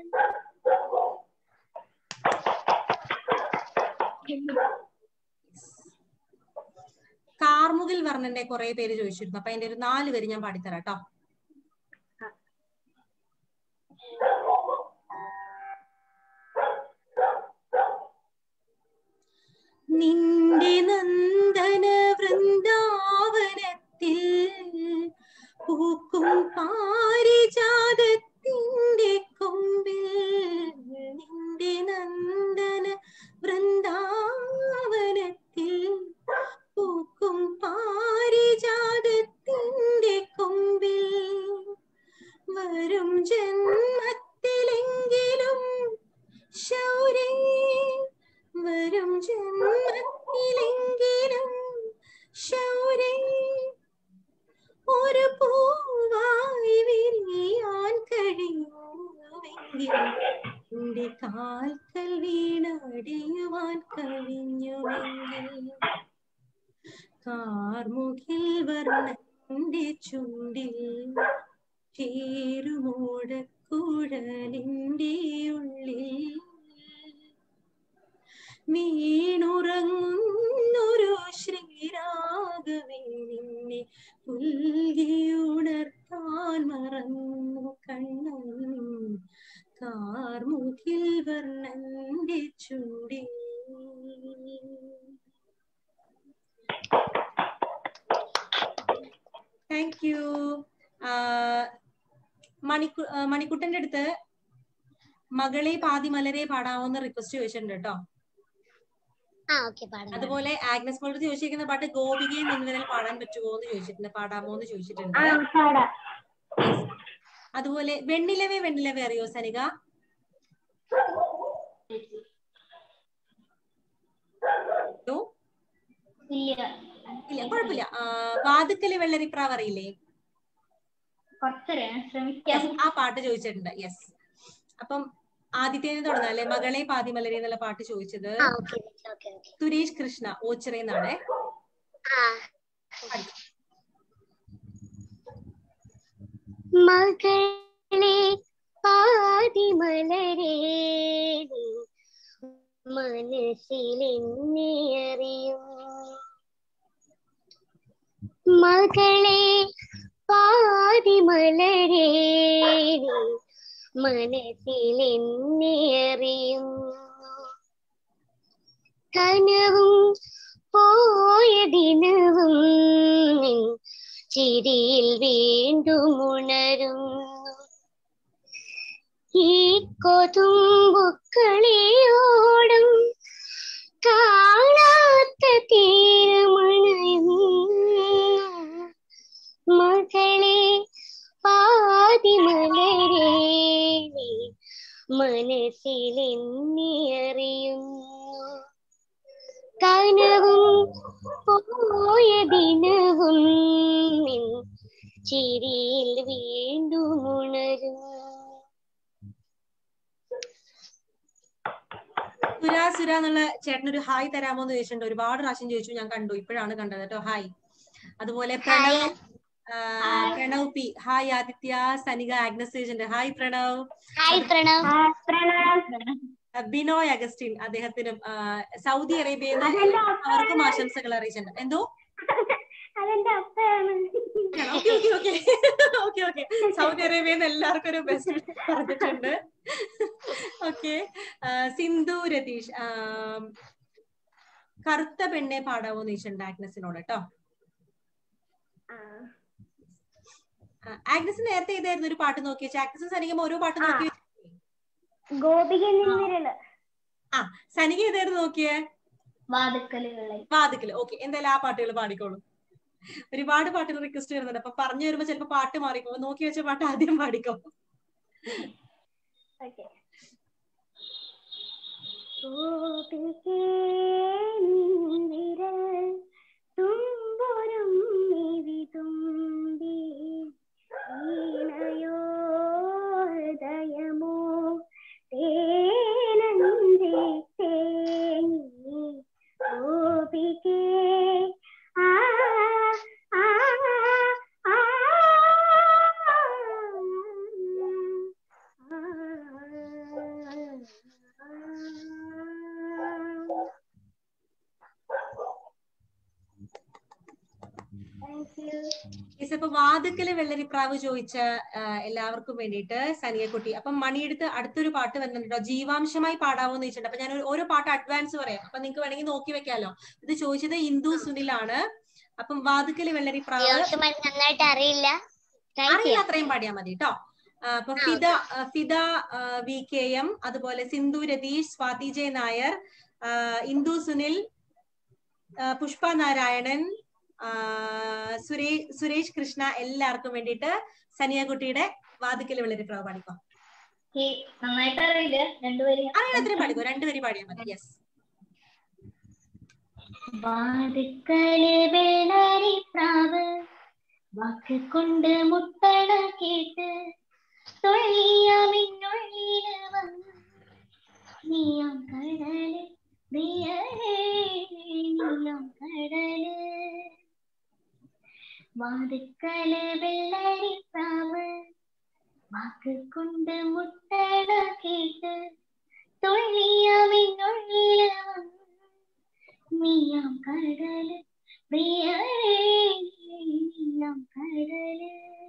കാർമുകിൽ വർണ്ണന്റെ കുറെ പേര് ചോദിച്ചിരുന്നു അപ്പൊ അതിന്റെ ഒരു നാല് പേര് ഞാൻ പാടിത്തരാം കേട്ടോ നിന്റെ നന്ദന വൃന്ദാവനത്തിൽ പൂക്കും പാരിജാതത്തിന്റെ കൊമ്പിൽ നിന്റെ നന്ദന വൃന്ദാവനത്തിൽ പൂക്കും പാരിജാതത്തിന്റെ നിന്റെ കാൽക്കൽ വീണടിയുവാൻ കഴിഞ്ഞുവെങ്കിൽ കാർമുകിൽ വർണ്ണന്റെ ചുണ്ടിൽ ചേരുമോടക്കുഴലിന്റെ ഉള്ളിൽ വീണുറങ്ങുന്നൊരു ശ്രീരാഗവേ നിന്നെ പുൽകിയുണർത്താൻ മറന്നു കണ്ണൻ കാർമുകിൽ വർണ്ണന്റെ ചുണ്ടിൽ താങ്ക് യു മണിക്കു ആ, മണിക്കുട്ടന്റെ അടുത്ത് മകളെ പാതി മലരെ പാടാവോന്ന് റിക്വസ്റ്റ് ചോദിച്ചിട്ടുണ്ട് കേട്ടോ ആ ഓക്കെ പാടാം അതുപോലെ ആഗ്നസ് മോളോട് ചോദിച്ചിരിക്കുന്ന പാട്ട് ഗോപികയും നിൻവരൽ പാടാൻ പറ്റുമോ എന്ന് ചോദിച്ചിട്ടുണ്ട് പാടാമോ എന്ന് ചോദിച്ചിട്ടുണ്ട് ആ പാടാം Yes. അതുപോലെ വെണ്ണിലവേ വെണ്ണിലവേ അറിയോ സനിക ഹലോ ഇല്ല ഇല്ല കുഴപ്പമില്ല ആ, വാതുക്കല് വെള്ളരിപ്രാവ് അറിയില്ലേ കുറച്ചറിയാം ഞാൻ ശ്രമിക്കാം Yes, ആ പാട്ട് ചോദിച്ചിട്ടുണ്ട് യെസ് അപ്പം ആദിത്യന് തുടങ്ങാം അല്ലെ മകളെ പാതിമലരി എന്നുള്ള പാട്ട് ചോദിച്ചത് ആ okay okay okay Suresh Krishna ഓച്ചിറയെന്നാണ് ആ മകളെ പാതിമലരേ മനസ്സിലെന്നെ അറിയും മകളെ പാതിമലരേ മനസ്സിലെന്നെ അറിയും കനവും പോയ ദിനവും നിൻ ചിരിയിൽ വീണ്ടും ഉണരും ഈ കൊതുമ്പുക്കളിയോടും കാണാത്ത തീരമണയും മകളെ പാതിമലരേ മനസ്സിലെന്നെ അറിയുന്നു കനവും പോയ ദിനവും നിൻ ചിരിയിൽ വീണ്ടും ഉണരും സുര സുര എന്നുള്ള ചേട്ടനൊരു ഹായ് തരാമോ എന്ന് ചോദിച്ചിട്ടുണ്ട് ഒരുപാട് പ്രാവശ്യം ചോദിച്ചു ഞാൻ കണ്ടു ഇപ്പോഴാണ് കണ്ടത് കേട്ടോ ഹായ് അതുപോലെ പ്രണവ് ആ, Pranav P hi Aditya Sanika Agnes ചോദിച്ചിട്ടുണ്ട് ഹായ് പ്രണവ് ഹായ് പ്രണവ് ആ, പ്രണവ് ആ, ബിനോയ് അഗസ്റ്റിൻ അദ്ദേഹത്തിനും ആ, സൗദി അറേബ്യയിൽ നിന്ന് അതെന്റെ അവർക്കും അപ്പയാണ് ആശംസകൾ അറിയിച്ചിട്ടുണ്ട് എന്തോ അതെന്റെ അപ്പയാണ് okay okay okay okay okay Saudi അറേബ്യയിൽ നിന്ന് എല്ലാവർക്കും ഒരു ബെസ്റ്റ് പറഞ്ഞിട്ടുണ്ട് ഓക്കെ സിന്ധു രതീഷ് ആ, കറുത്ത പെണ്ണെ പാടാവോ എന്ന് ചോദിച്ചിട്ടുണ്ട് ആഗ്നസിനോട് കേട്ടോ ആ. ആ, ആഗ്നസ് നേരത്തെ ഇതായിരുന്നു ഒരു പാട്ട് നോക്കി വെച്ചാൽ ആഗ്നസ് സനികം ഓരോ പാട്ട് നോക്കി വെച്ചു. ഗോപിക നിന്നിരല് ആ സനിക ഏതായിരുന്നു നോക്കിയേ വാതുക്കലുകളെ വാതിക്കല് ഓക്കെ എന്തായാലും ആ പാട്ടുകൾ പാടിക്കോളൂ ഒരുപാട് പാട്ടുകൾ റിക്വസ്റ്റ് വരുന്നുണ്ട് അപ്പൊ പറഞ്ഞു വരുമ്പോ ചിലപ്പോ പാട്ട് മാറിക്കോ നോക്കി വെച്ച പാട്ട് ആദ്യം പാടിക്കോ ഓക്കെ ഗോപികേ നിന്നിരൽ തുമ്പുരും നിവിതുമ്പി വീണയോ ഹൃദയമോ തേനഞ്ചി തേങ്ങി ഗോപികേ ആ ആ ആ Thank you. Yes, അപ്പൊ വാതുക്കല് വെള്ളരിപ്രാവ് ചോദിച്ച ആ, എല്ലാവർക്കും വേണ്ടിയിട്ട് സനിയക്കുട്ടി അപ്പൊ മണിയെടുത്ത് അടുത്തൊരു പാട്ട് വരുന്നുണ്ടോ ജീവാംശമായി പാടാവോ എന്ന് ചോദിച്ചിട്ടുണ്ട് അപ്പൊ ഞാൻ ഒരു- ഓരോ പാട്ട് അഡ്വാൻസ് പറയാം അപ്പൊ നിങ്ങൾക്ക് വേണമെങ്കിൽ നോക്കി വെക്കാലോ ഇത് ചോദിച്ചത് ഇന്ദു സുനിലാണ് അപ്പം വാതുക്കല് വെള്ളരിപ്രാവ് ജ്യോതിമണി നന്നായിട്ട് അറിയില്ല ട്രൈ അറിയില്ല ചെയ്യാം അത്രയും പാടിയാൽ മതി കേട്ടോ അപ്പൊ ആ, ഫിദ ആ, ഫിദ ആ, വി കെ എം അതുപോലെ സിന്ധു രതീഷ് സ്വാതി ജെ നായർ ആ, ഇന്ദു സുനിൽ ആ, പുഷ്പ നാരായണൻ ആ, സുരേ സുരേഷ് കൃഷ്ണ എല്ലാവർക്കും വേണ്ടിയിട്ട് സനിയകുട്ടിയുടെ വാതിക്കൽ വിളരി പ്രാവ് പാടിക്കോ ഈ നന്നായിട്ട് അറിയില്ല രണ്ടുപേരും അറിയണം അത്രയും പാടിക്കോ രണ്ടുപേരും പാടിയാൽ മതി യെസ് വാതുക്കള് വെള്ളരി പ്രാവ് വാക്ക് കൊണ്ട് മുട്ടണ കേട്ട് തുള്ളിയ മിന്നുള്ളില് വന്ന് നീയാം കടല് പ്രിയരേ നീയാം കടല് വാതുക്കല് വെള്ളരിപ്രാവ് വാക്ക് കൊണ്ട് മുട്ടട കേട്ട് തുള്ളിയവിനുള്ളിൽ നീയാം കടല് പ്രിയരേ നീയാം കടല്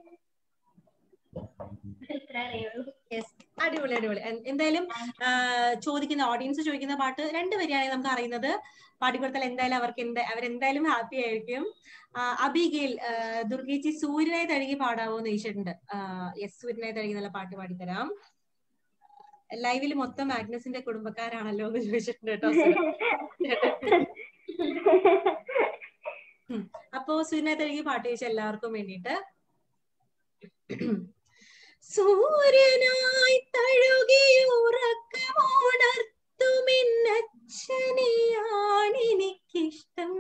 ഇത്ര അറിയുള്ളൂ Yes. അടിപൊളി അടിപൊളി എൻ- എന്തായാലും ആ, ചോദിക്കുന്ന ഓഡിയൻസ് ചോദിക്കുന്ന പാട്ട് രണ്ട് വരിയാണ് നമുക്ക് അറിയുന്നത് പാടിക്കൊടുത്താൽ എന്തായാലും അവർക്ക് എന്താ അവരെന്തായാലും ഹാപ്പി ആയിരിക്കും ആ, അബിഗേൽ ആ, ദുർഗേച്ചി സൂര്യനെ തഴുകി പാടാവോ എന്ന് ചോദിച്ചിട്ടുണ്ട് യെസ് സൂര്യനെ തഴുകി നല്ല പാട്ട് പാടിത്തരാം ലൈവിൽ മൊത്തം മാഗ്നസിന്റെ കുടുംബക്കാരാണല്ലോ എന്ന് ചോദിച്ചിട്ടുണ്ട് കേട്ടോ അപ്പോ സൂര്യനെ തഴുകി പാട്ട് ചോദിച്ച എല്ലാവർക്കും വേണ്ടിയിട്ട് സൂര്യനായി തഴുകിയുറക്കമുണർത്തുമെന്നച്ഛനെയാണെനിക്കിഷ്ടം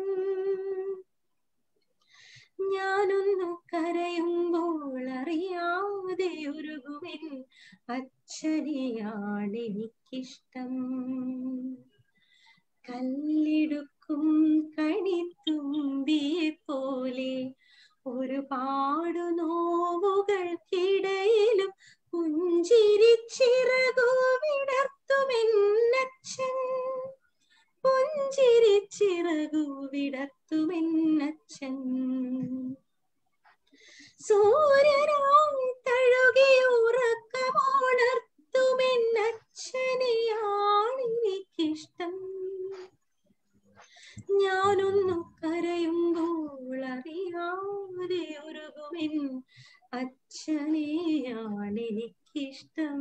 ഞാനൊന്നു കരയുമ്പോൾ അറിയാതെ ഉരുകുമെൻ അച്ഛനെയാണെനിക്കിഷ്ടം കല്ലെടുക്കും കണിത്തുമ്പിയെ പോലെ ഒരുപാടു നോവുകൾക്കിടയിലും പുഞ്ചിരിച്ചിറകു വിടർത്തുമെന്നച്ഛൻ പുഞ്ചിരിച്ചിറകു വിടർത്തുമെന്നച്ഛൻ സൂര്യനായി തഴുകി ഉറക്കമുണർത്തുമെന്നച്ഛനെയാണെനിക്കിഷ്ടം ഞാനൊന്നു കരയുമ്പോൾ അറിയാതെ ഉരുകുമെൻ അച്ഛനെയാണെനിക്കിഷ്ടം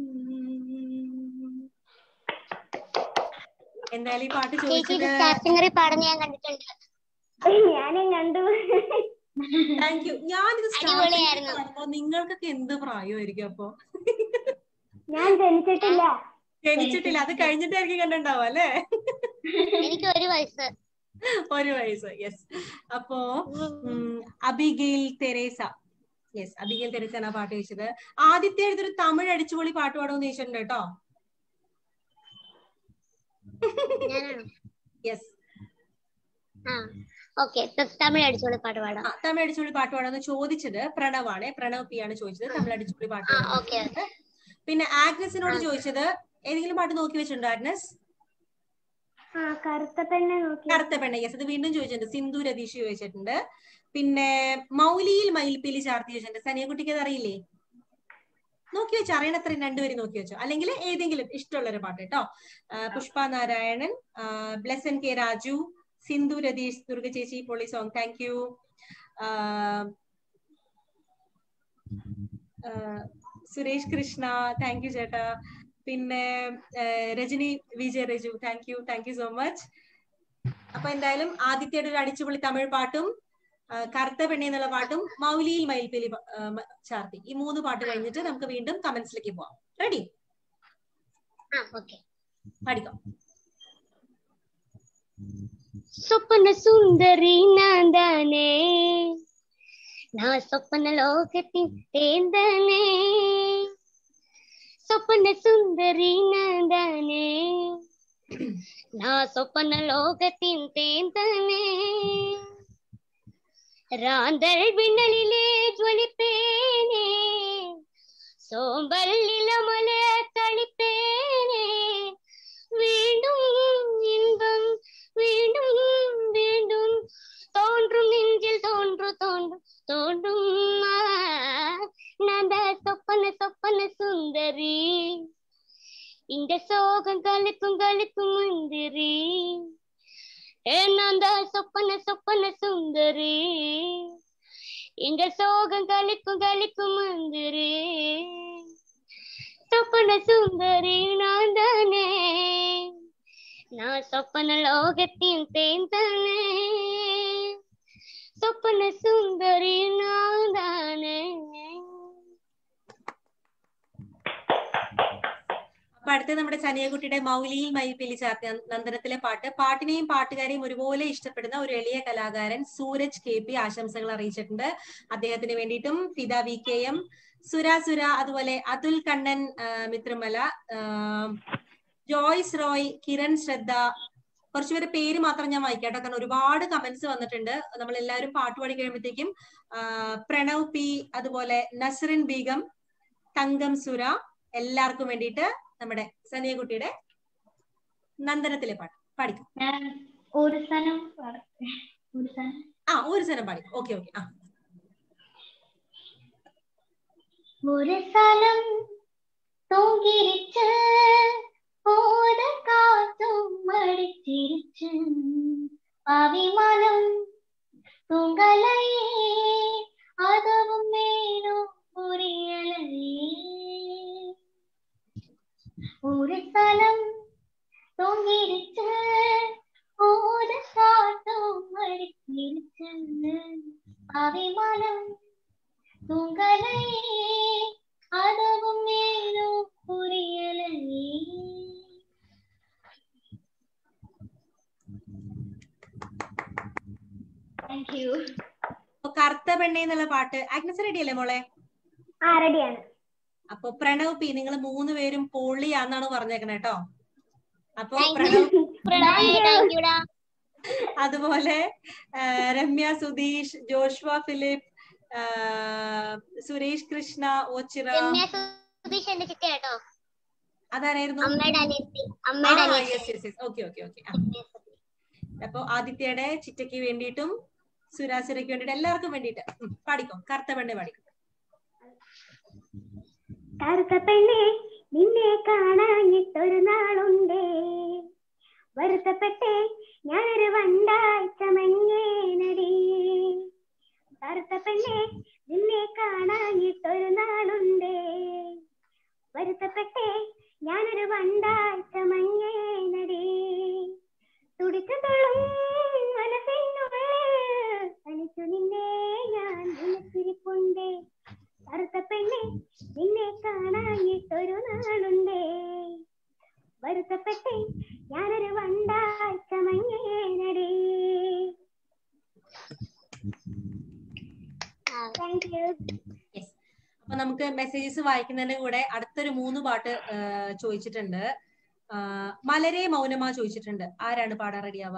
എന്തായാലും ഈ പാട്ട് ചേച്ചി ചോദിച്ചത് സ്റ്റാർ സിംഗറിൽ പാടുന്ന ഞാൻ കണ്ടിട്ടുണ്ട് ഞാനും കണ്ടു താങ്ക് യു ഞാനിത് അടിപൊളിയായിരുന്നു. കാണുമ്പോ നിങ്ങൾക്കൊക്കെ എന്ത് പ്രായമായിരിക്കും അപ്പൊ ഞാൻ ജനിച്ചിട്ടില്ല ജനിച്ചിട്ടില്ല അത് കഴിഞ്ഞിട്ടായിരിക്കും കണ്ടിട്ടുണ്ടാവും അല്ലേ എനിക്ക് ഒരു വയസ്സ് ഒരു വയസ്സ് യെസ് അപ്പോ ഉം, Abigail Teresa yes Abigail Teresa ആണ് ആ പാട്ട് ചോദിച്ചത് ആദ്യത്തെ എഴുതൊരു തമിഴ് അടിച്ചുപൊളി പാട്ട് പാടുമെന്ന് ചോദിച്ചിട്ടുണ്ട് കേട്ടോ ഞാനാണോ യെസ് ആ ഓക്കെ തമിഴ് അടിച്ചോളി പാട്ട് പാടാം ആ തമിഴ് അടിച്ചുപൊളി പാട്ട് പാടാന്ന് ചോദിച്ചത് പ്രണവാണ് പ്രണവ് പി ആണ് ചോദിച്ചത് തമിഴ് അടിച്ചുപൊളി പാട്ട് ആ പാടാൻ. ഓക്കെ പിന്നെ ആഗ്നസിനോട് ചോദിച്ചത് ഏതെങ്കിലും പാട്ട് നോക്കി വെച്ചിട്ടുണ്ടോ ആഗ്നസ് ആ കറുത്ത പെണ്ണെ നോക്കി കറുത്ത പെണ്ണ യെസ് അത് വീണ്ടും ചോദിച്ചിട്ടുണ്ട് സിന്ധു രതീഷ് ചോദിച്ചിട്ടുണ്ട് പിന്നെ മൗലിയിൽ മയിൽപ്പീലി ചാർത്തി ചോദിച്ചിട്ടുണ്ട് സനിയക്കുട്ടിക്ക് അത് അറിയില്ലേ നോക്കി വെച്ചോ അറിയണത്രയും രണ്ടുപേരും നോക്കി വെച്ചോ അല്ലെങ്കിൽ ഏതെങ്കിലും ഇഷ്ടമുള്ള ഒരു പാട്ട് കേട്ടോ ആ, പുഷ്പ നാരായണൻ ബ്ലെസൻ കെ രാജു സിന്ധു രതീഷ് ദുർഗ ചേച്ചി പൊളി song thank you Suresh Krishna thank you ചേട്ടാ പിന്നെ ആ, Rajani Vijay Raju thank you thank you so much അപ്പൊ എന്തായാലും ആദ്യത്തെ ഒരു അടിച്ചുപൊളി തമിഴ് പാട്ടും ആ, കറുത്ത പെണ്ണി എന്നുള്ള പാട്ടും മൗലിയിൽ മയിൽപ്പേലി പ- ആ, മ- ചാർത്തി ഈ മൂന്ന് പാട്ട് കഴിഞ്ഞിട്ട് നമുക്ക് വീണ്ടും കമന്റ്സിലേക്ക് പോവാം റെഡി ആ ഓക്കെ പഠിക്കാം சொப்பன சுந்தரி நான் தானே நான் சொப்பன லோகத்தின் தேர்ந்தனே சொப்பன சுந்தரி நான் தானே நான் சொப்பன லோகத்தின் தேர்ந்தனே ராந்தல் விண்ணலிலே ஜொலிப்பேனே சோம்பல் இளமல கழிப்பேனே വീണ്ടും ഇன்பം വീണ്ടും വീണ്ടും തോன்றும் നെഞ്ചിൽ തോன்று തോன்று തോன்றுം ആ, நான் தான் சொப்பன சொப்பன சுந்தரி இந்த சோகம் கலக்கும் கலக்கும் முந்திரி ஏ நான் தான் சொப்பன சொப்பன சுந்தரி இந்த சோகம் கலக்கும் கலக்கும் முந்திரி சொப்பன சுந்தரி நான் தானே நான் சொப்பன லோகத்தின் தேர்ந்தனே சொப்பன சுந்தரி நான் தானே അപ്പൊ അടുത്ത നമ്മുടെ സനിയകുട്ടിയുടെ മൗലിയിൽ മയിൽപ്പേലി ചാർത്തി നന്ദനത്തിലെ പാട്ട് പാട്ടിനെയും പാട്ടുകാരെയും ഒരുപോലെ ഇഷ്ടപ്പെടുന്ന ഒരു എളിയ കലാകാരൻ സൂരജ് കെ പി ആശംസകൾ അറിയിച്ചിട്ടുണ്ട് അദ്ദേഹത്തിന് വേണ്ടിയിട്ടും ഫിദ വി കെ എം സുര സുര അതുപോലെ അതുൽ കണ്ണൻ ആ, മിത്രമല ആ, ജോയ്സ് റോയ് കിരൺ ശ്രദ്ധ കുറച്ചുപേര് പേര് മാത്രം ഞാൻ വായിക്കാട്ടോ കാരണം ഒരുപാട് കമന്റ്സ് വന്നിട്ടുണ്ട് നമ്മൾ എല്ലാവരും പാട്ട് പാടി കഴിയുമ്പോഴത്തേക്കും ആ, പ്രണവ് പി അതുപോലെ നസ്റിൻ ബീഗം തങ്കം സുര എല്ലാവർക്കും വേണ്ടിയിട്ട് നമ്മുടെ സനിയകുട്ടിയുടെ നന്ദനത്തിലെ പാട്ട് പാടിക്കും ഞാൻ ഒരു സ്ഥലം പാടട്ടെ. ഒരു സ്ഥലം ആ ഒരു സ്ഥലം പാടി ഓക്കെ ഓക്കെ ആ ഒരു സ്ഥലം തൂങ്ങിരിച്ച് പോത കാറ്റും മടിച്ചിരിച്ച് അഭിമാനം തുങ്കലയേ അതും വേണോ പുരിയലയേ ഒരു സ്ഥലം തൂങ്ങിരിച്ച് പോത കാറ്റും മടിച്ചിരിച്ച് അഭിമാനം തുങ്കലയേ അതും വേണോ പുരിയലയേ താങ്ക് യു അപ്പൊ കറുത്ത പെണ്ണെ എന്നുള്ള പാട്ട് ആഗ്നസ് റെഡി അല്ലേ മോളെ ആ റെഡിയാണ് അപ്പൊ പ്രണവ് പി നിങ്ങൾ മൂന്ന് പേരും പൊള്ളിയാന്നാണ് പറഞ്ഞേക്കണേ കേട്ടോ അപ്പൊ Thank പ്രണവ് താങ്ക് യുടാ അതുപോലെ ആ, രമ്യ സുധീഷ് ജോഷ്വ ഫിലിപ്പ് ആ, സുരേഷ് കൃഷ്ണ ഓച്ചിറ രമ്യ സുധീഷ് എന്റെ ചിറ്റ കേട്ടോ അതാരായിരുന്നു അമ്മയുടെ അനിയത്തി അമ്മയുടെ അനിയത്തി yes yes yes okay okay okay അപ്പൊ ആദിത്യയുടെ ചിറ്റയ്ക്ക് വേണ്ടിയിട്ടും സുരാസുരയ്ക്ക് വേണ്ടിയിട്ട് എല്ലാവർക്കും വേണ്ടിയിട്ട് ഉം, പാടിക്കോ കറുത്ത പെണ്ണെ പാടിക്കോ കറുത്ത പെണ്ണെ നിന്നെ കാണാഞ്ഞിട്ടൊരു നാളുണ്ടേ വരുത്തപ്പെട്ടേ ഞാനൊരു വണ്ടാഴ്ച മങ്ങേനടി കറുത്ത പെണ്ണെ നിന്നെ കാണാഞ്ഞിട്ടൊരു നാളുണ്ടേ വരുത്തപ്പെട്ടേ ഞാനൊരു വണ്ടാഴ്ച മങ്ങേനടി തുടിച്ചു തൊള്ളും മനസ്സിനുള്ളിൽ തനിച്ചു നിന്നെ ഞാൻ നിനച്ചിരിപ്പുണ്ടേ കറുത്ത പെണ്ണെ നിന്നെ കാണാഞ്ഞിട്ടൊരു നാളുണ്ടേ വരുത്തപ്പെട്ടേ ഞാനൊരു വണ്ടാഴ്ച മങ്ങേനടി താങ്ക് യു യെസ് അപ്പൊ നമുക്ക് മെസ്സേജസ് വായിക്കുന്നതിന്റെ കൂടെ അടുത്തൊരു മൂന്ന് പാട്ട് ആ, ചോദിച്ചിട്ടുണ്ട് ആ, മലരെ മൗനമാ ചോദിച്ചിട്ടുണ്ട് ആരാണ് പാടാൻ റെഡിയാവുക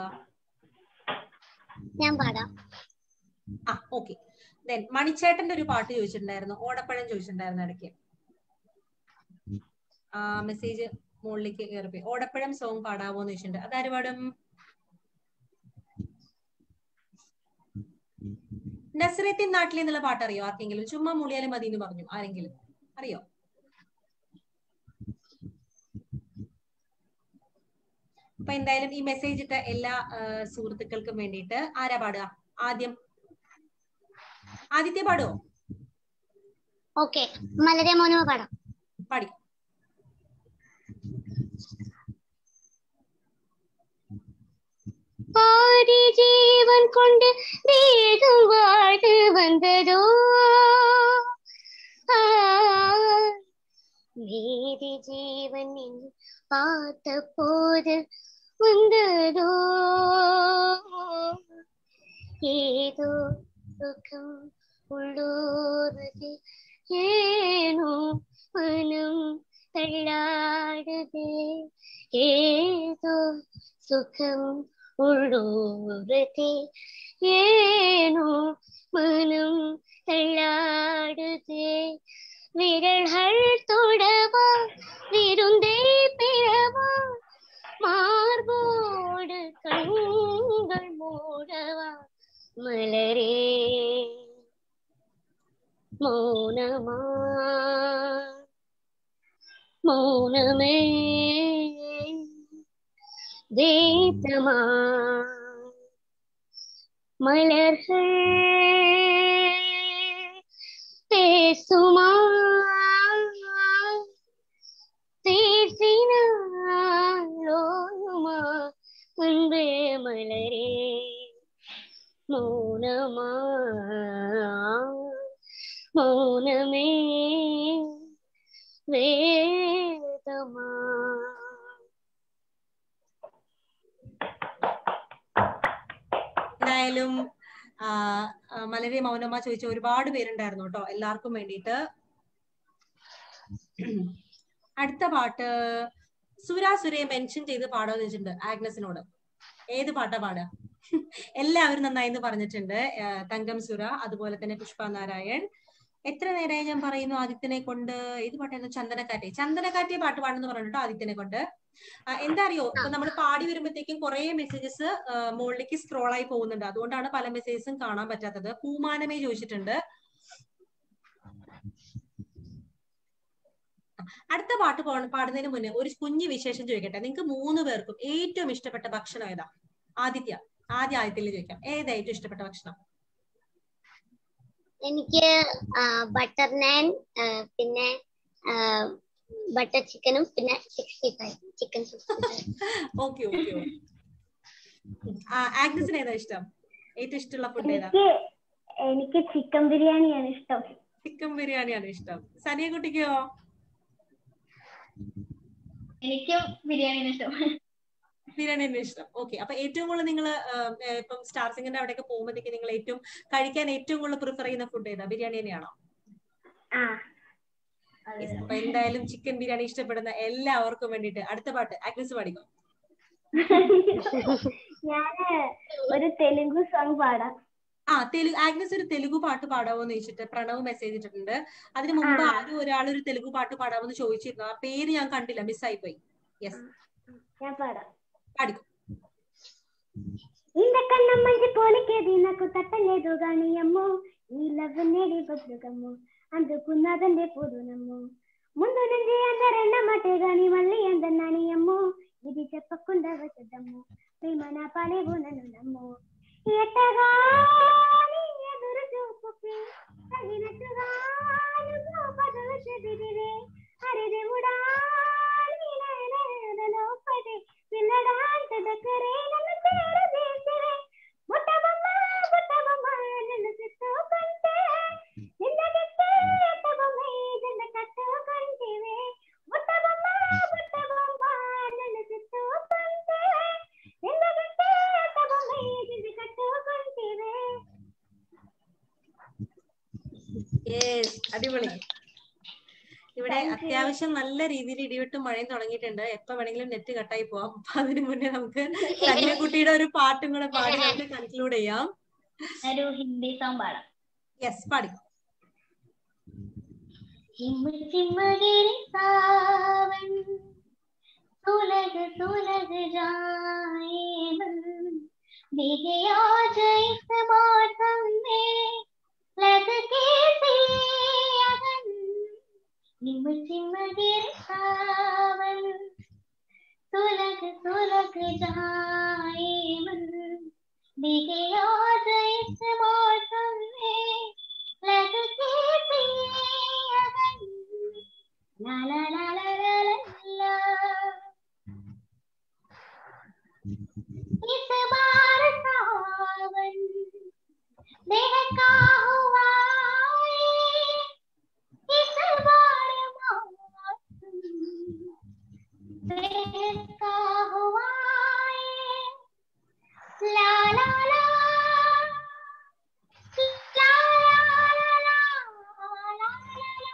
ഞാൻ പാടാം ആ ഓക്കെ ദെൻ മണിച്ചേട്ടന്റെ ഒരു പാട്ട് ചോദിച്ചിട്ടുണ്ടായിരുന്നു ഓടപ്പഴം ചോദിച്ചിട്ടുണ്ടായിരുന്നു ഇടയ്ക്ക് ആ മെസ്സേജ് മുകളിലേക്ക് കയറിപ്പോയി ഓടപ്പഴം സോങ് പാടാവോ എന്ന് ചോദിച്ചിട്ടുണ്ട് അതാര് പാടും നസ്രത്തിൻ നാട്ടിൽ എന്നുള്ള പാട്ട് അറിയോ ആർക്കെങ്കിലും ചുമ്മാ മുളിയാലും മതി എന്ന് പറഞ്ഞു ആരെങ്കിലും അറിയോ അപ്പൊ എന്തായാലും ഈ മെസ്സേജ് ഇട്ട എല്ലാ ആ, സുഹൃത്തുക്കൾക്കും വേണ്ടിയിട്ട് ആരാ പാടുക ആദ്യം ആദിത്യ പാടുവോ ഓക്കെ മലരെ മോനോ പാടാം പാടി பாதி ஜீவன் கொண்டு தேகம் வாழ்ந்து வந்ததோ ஆ, மீதி ஜீவன் என்று பார்த்த போது வந்ததோ ஏதோ சுகம் உள்ளூரது ஏனோ மனம் தள்ளாடுதே ஏதோ சுகம் உள்ளூரதே ஏனோ மனம் தள்ளாடுதே விரல்கள் தொடவா விருந்தே பிறவா மார்போடு கண்கள் மூடவா மலரே மௌனமா மௌனமே வேதமா மலர்கள் பேசுமா பேசினாலோமா அன்பே மலரே மௌனமா மௌனமே வேதமா എന്തായാലും ആ, ആ, മലരെ മൗനമ്മ ചോദിച്ച ഒരുപാട് പേരുണ്ടായിരുന്നു കേട്ടോ എല്ലാവർക്കും വേണ്ടിയിട്ട് അടുത്ത പാട്ട് സുരാ സുരയെ മെൻഷൻ ചെയ്ത് പാടാന്ന് വെച്ചിട്ടുണ്ട് ആഗ്നസിനോട് ഏത് പാട്ടാ പാടുക എല്ലാവരും നന്നായി എന്ന് പറഞ്ഞിട്ടുണ്ട് ആ, തങ്കം സുര അതുപോലെ തന്നെ പുഷ്പ നാരായൺ എത്ര നേരമായി ഞാൻ പറയുന്നു ആദിത്യനെ കൊണ്ട് ഏത് പാട്ടായിരുന്നു ചന്ദനക്കാറ്റെ ചന്ദനക്കാറ്റെ പാട്ട് പാടുന്നു പറഞ്ഞിട്ടോ ആദിത്യനെ കൊണ്ട് ആ, എന്താ അറിയോ ഇപ്പൊ നമ്മൾ പാടി വരുമ്പോഴത്തേക്കും കുറെ മെസ്സേജസ് മുകളിലേക്ക് സ്ക്രോൾ ആയി പോകുന്നുണ്ട് അതുകൊണ്ടാണ് പല മെസ്സേജസും കാണാൻ പറ്റാത്തത് പൂമാനമേ ചോദിച്ചിട്ടുണ്ട് അടുത്ത പാട്ട് പോ- പാടുന്നതിന് മുന്നേ ഒരു കുഞ്ഞു വിശേഷം ചോദിക്കട്ടെ നിങ്ങൾക്ക് മൂന്ന് പേർക്കും ഏറ്റവും ഇഷ്ടപ്പെട്ട ഭക്ഷണം ഏതാ ആദിത്യ ആദ്യ ആദിത്യയിൽ ചോദിക്കാം ഏതാ ഏറ്റവും ഇഷ്ടപ്പെട്ട ഭക്ഷണം എനിക്ക് ബട്ടർ നാൻ പിന്നെ ബട്ടർ ചിക്കനും പിന്നെ sixty five chicken sixty five okay okay ആഗ്നസിന് ഏതാ ഇഷ്ടം ഏറ്റവും ഇഷ്ടമുള്ള ഫുഡ് ഏതാ എനിക്ക് എനിക്ക് ചിക്കൻ ബിരിയാണിയാണ് ഇഷ്ടം ചിക്കൻ ബിരിയാണിയാണ് ഇഷ്ടം സനിയ കുട്ടിക്കോ എനിക്കും ബിരിയാണിയാണ് ഇഷ്ടം ബിരിയാണിയാണ് ഇഷ്ടം ഓക്കെ അപ്പൊ ഏറ്റവും കൂടുതൽ നിങ്ങൾ ഇപ്പം സ്റ്റാർ സിംഗിന്റെ അവിടെയൊക്കെ പോകുമ്പോഴത്തേക്ക് നിങ്ങൾ ഏറ്റവും കഴിക്കാൻ ഏറ്റവും കൂടുതൽ പ്രിഫർ ചെയ്യുന്ന ഫുഡ് ഏതാ ബിരിയാണി തന്നെയാണോ ആ Yes, അപ്പൊ എന്തായാലും ചിക്കൻ ബിരിയാണി ഇഷ്ടപ്പെടുന്ന എല്ലാവർക്കും വേണ്ടിയിട്ട് അടുത്ത പാട്ട് ആഗ്നസ് പാടിക്കോ ഞാന് ഒരു തെലുങ്ക് സോങ് പാടാം ആ തെലുഗു ആഗ്നസ് ഒരു തെലുഗു പാട്ട് പാടാമോ എന്ന് ചോദിച്ചിട്ട് പ്രണവ് മെസ്സേജ് ഇട്ടിട്ടുണ്ട് അതിന് മുമ്പ് ആ. ആരും ഒരാൾ ഒരു തെലുഗു പാട്ട് പാടാമോ എന്ന് ചോദിച്ചിരുന്നു ആ പേര് ഞാൻ കണ്ടില്ല മിസ്സായി പോയി യെസ് ഞാൻ పాడాం പാടിക്കോ ఇంతకన్నా మంచి పోలికేది నాకు తట్టలేదు గాని అమ్మో ఈ లవ్ నేడి బతుకమ్ము అందుకున్నదండే పోదునమ్ము ముందు నుంచి అందరన్న మాటే గాని మళ్ళీ అందన్నాని అమ్మో ఇది చెప్పకుండా వచ్చదమ్ము ప్రేమ నా పాలేవు నన్ను నమ్ము ఎట్టగా నీ ఎదురు చూపుకి తగినట్టుగా నువ్వు బదులు చెదిరివే అరే దేవుడా నీ నయనలలో పడే పిల్లడాంత దగ్గరే నన్ను చేరదీసిరే బుట్టబొమ్మ బుట్టబొమ్మ నన్ను చుట్టుకుంటే నిన్నగిస్తే ఎట్టబొమ్మ నిన్న కట్టుకుంటివే బుట్టబొమ్మ బుట్టబొమ్మ నన్ను చుట్టుకుంటే నిన్నగిస్తే ఎట్టబొమ్మ నిన్ను కట్టుకుంటివే യെസ് അടിപൊളി ഇവിടെ Thank you. അത്യാവശ്യം നല്ല രീതിയിൽ ഇടിവിട്ടും മഴയും തുടങ്ങിയിട്ടുണ്ട് എപ്പോ വേണമെങ്കിലും നെറ്റ് കട്ടായി പോവാം അപ്പൊ അതിനു മുന്നേ നമുക്ക് കുട്ടിയുടെ ഒരു പാട്ടും കൂടെ പാടി നമുക്ക് കൺക്ലൂഡ് ചെയ്യാം ഒരു ഹിന്ദി സോങ് പാടാം യെസ് പാടി हिम चिमगिर सावन सुलग सुलग जाए मन भीगे आज इस मौसम में लग के अगन हिम चिमगिर सावन सुलग सुलग जाए मन भीगे आज इस मौसम में लग के अगन ला ला ला ला ला ला ला इस बार सावन महका हुआ है इस बार मौसम महका हुआ है ला ला ला ला ला ला ला ला ला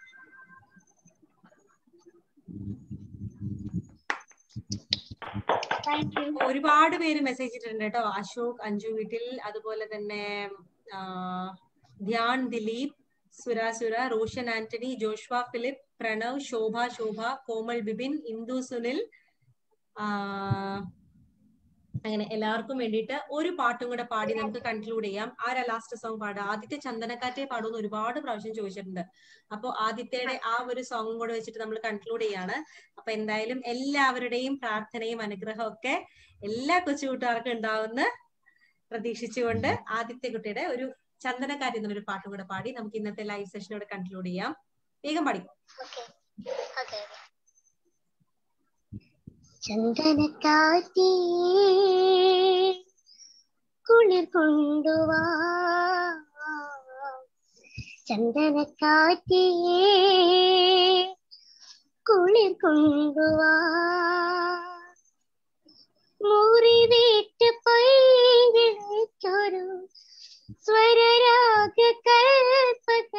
താങ്ക് യു ഒരുപാട് പേര് മെസ്സേജ് ഇട്ടിട്ടുണ്ട് കേട്ടോ അശോക് അഞ്ജു വീട്ടിൽ അതുപോലെ തന്നെ ആ, ധ്യാൻ ദിലീപ് സുരാസുര Roshan Antony Joshua Philip Pranav Shobha Shobha Komal Bibin Indu Sunil ആ, അങ്ങനെ എല്ലാവർക്കും വേണ്ടിയിട്ട് ഒരു പാട്ടും കൂടെ പാടി നമുക്ക് കൺക്ലൂഡ് ചെയ്യാം ആരാ ലാസ്റ്റ് സോങ് പാടുക ആദ്യത്തെ ചന്ദനക്കാറ്റെ പാടുമെന്ന് ഒരുപാട് പ്രാവശ്യം ചോദിച്ചിട്ടുണ്ട് അപ്പൊ ആദിത്യയുടെ ആ ഒരു സോങ്ങും കൂടെ വെച്ചിട്ട് നമ്മൾ കൺക്ലൂഡ് ചെയ്യാണ് അപ്പൊ എന്തായാലും എല്ലാവരുടെയും പ്രാർത്ഥനയും അനുഗ്രഹവും ഒക്കെ എല്ലാ കൊച്ചുകൂട്ടുകാർക്കും ഉണ്ടാവുമെന്ന് പ്രതീക്ഷിച്ചുകൊണ്ട് ആദിത്യ കുട്ടിയുടെ ഒരു ചന്ദനക്കാരി എന്നൊരു പാട്ടും കൂടെ പാടി നമുക്ക് ഇന്നത്തെ ലൈവ് സെഷനോട് കൺക്ലൂഡ് ചെയ്യാം വേഗം പാടി ഓക്കെ ഓക്കെ ചന്ദനക്കാറ്റേ കുളിർ കൊണ്ടുവാ ചന്ദനക്കാറ്റേ കുളിർ കൊണ്ടുവാ മുറിവേറ്റ് പൈകിളിച്ചൊരു സ്വരരാഗ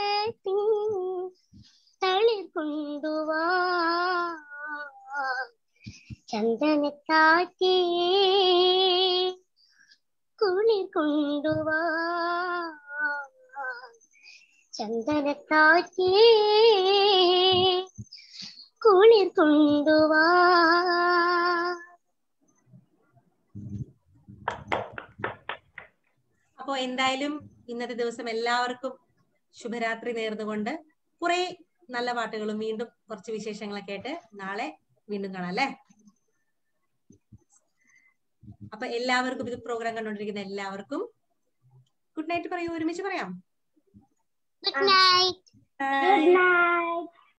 കൽപ്പകത്തിൻ തളിർ കൊണ്ടുവാ ചന്ദനക്കാറ്റേ കുളിർ കൊണ്ടുവാ ചന്ദനക്കാറ്റേ കുളിർ കൊണ്ടുവാ അപ്പോ എന്തായാലും ഇന്നത്തെ ദിവസം എല്ലാവർക്കും ശുഭരാത്രി നേർന്നുകൊണ്ട് കുറെ നല്ല പാട്ടുകളും വീണ്ടും കുറച്ച് വിശേഷങ്ങളൊക്കെ ആയിട്ട് നാളെ വീണ്ടും കാണാം അല്ലേ അപ്പൊ എല്ലാവർക്കും ഇത് പ്രോഗ്രാം കണ്ടുകൊണ്ടിരിക്കുന്ന എല്ലാവർക്കും ഗുഡ് നൈറ്റ് പറയൂ ഒരുമിച്ച് പറയാം ഗുഡ് നൈറ്റ് ഗുഡ് നൈറ്റ്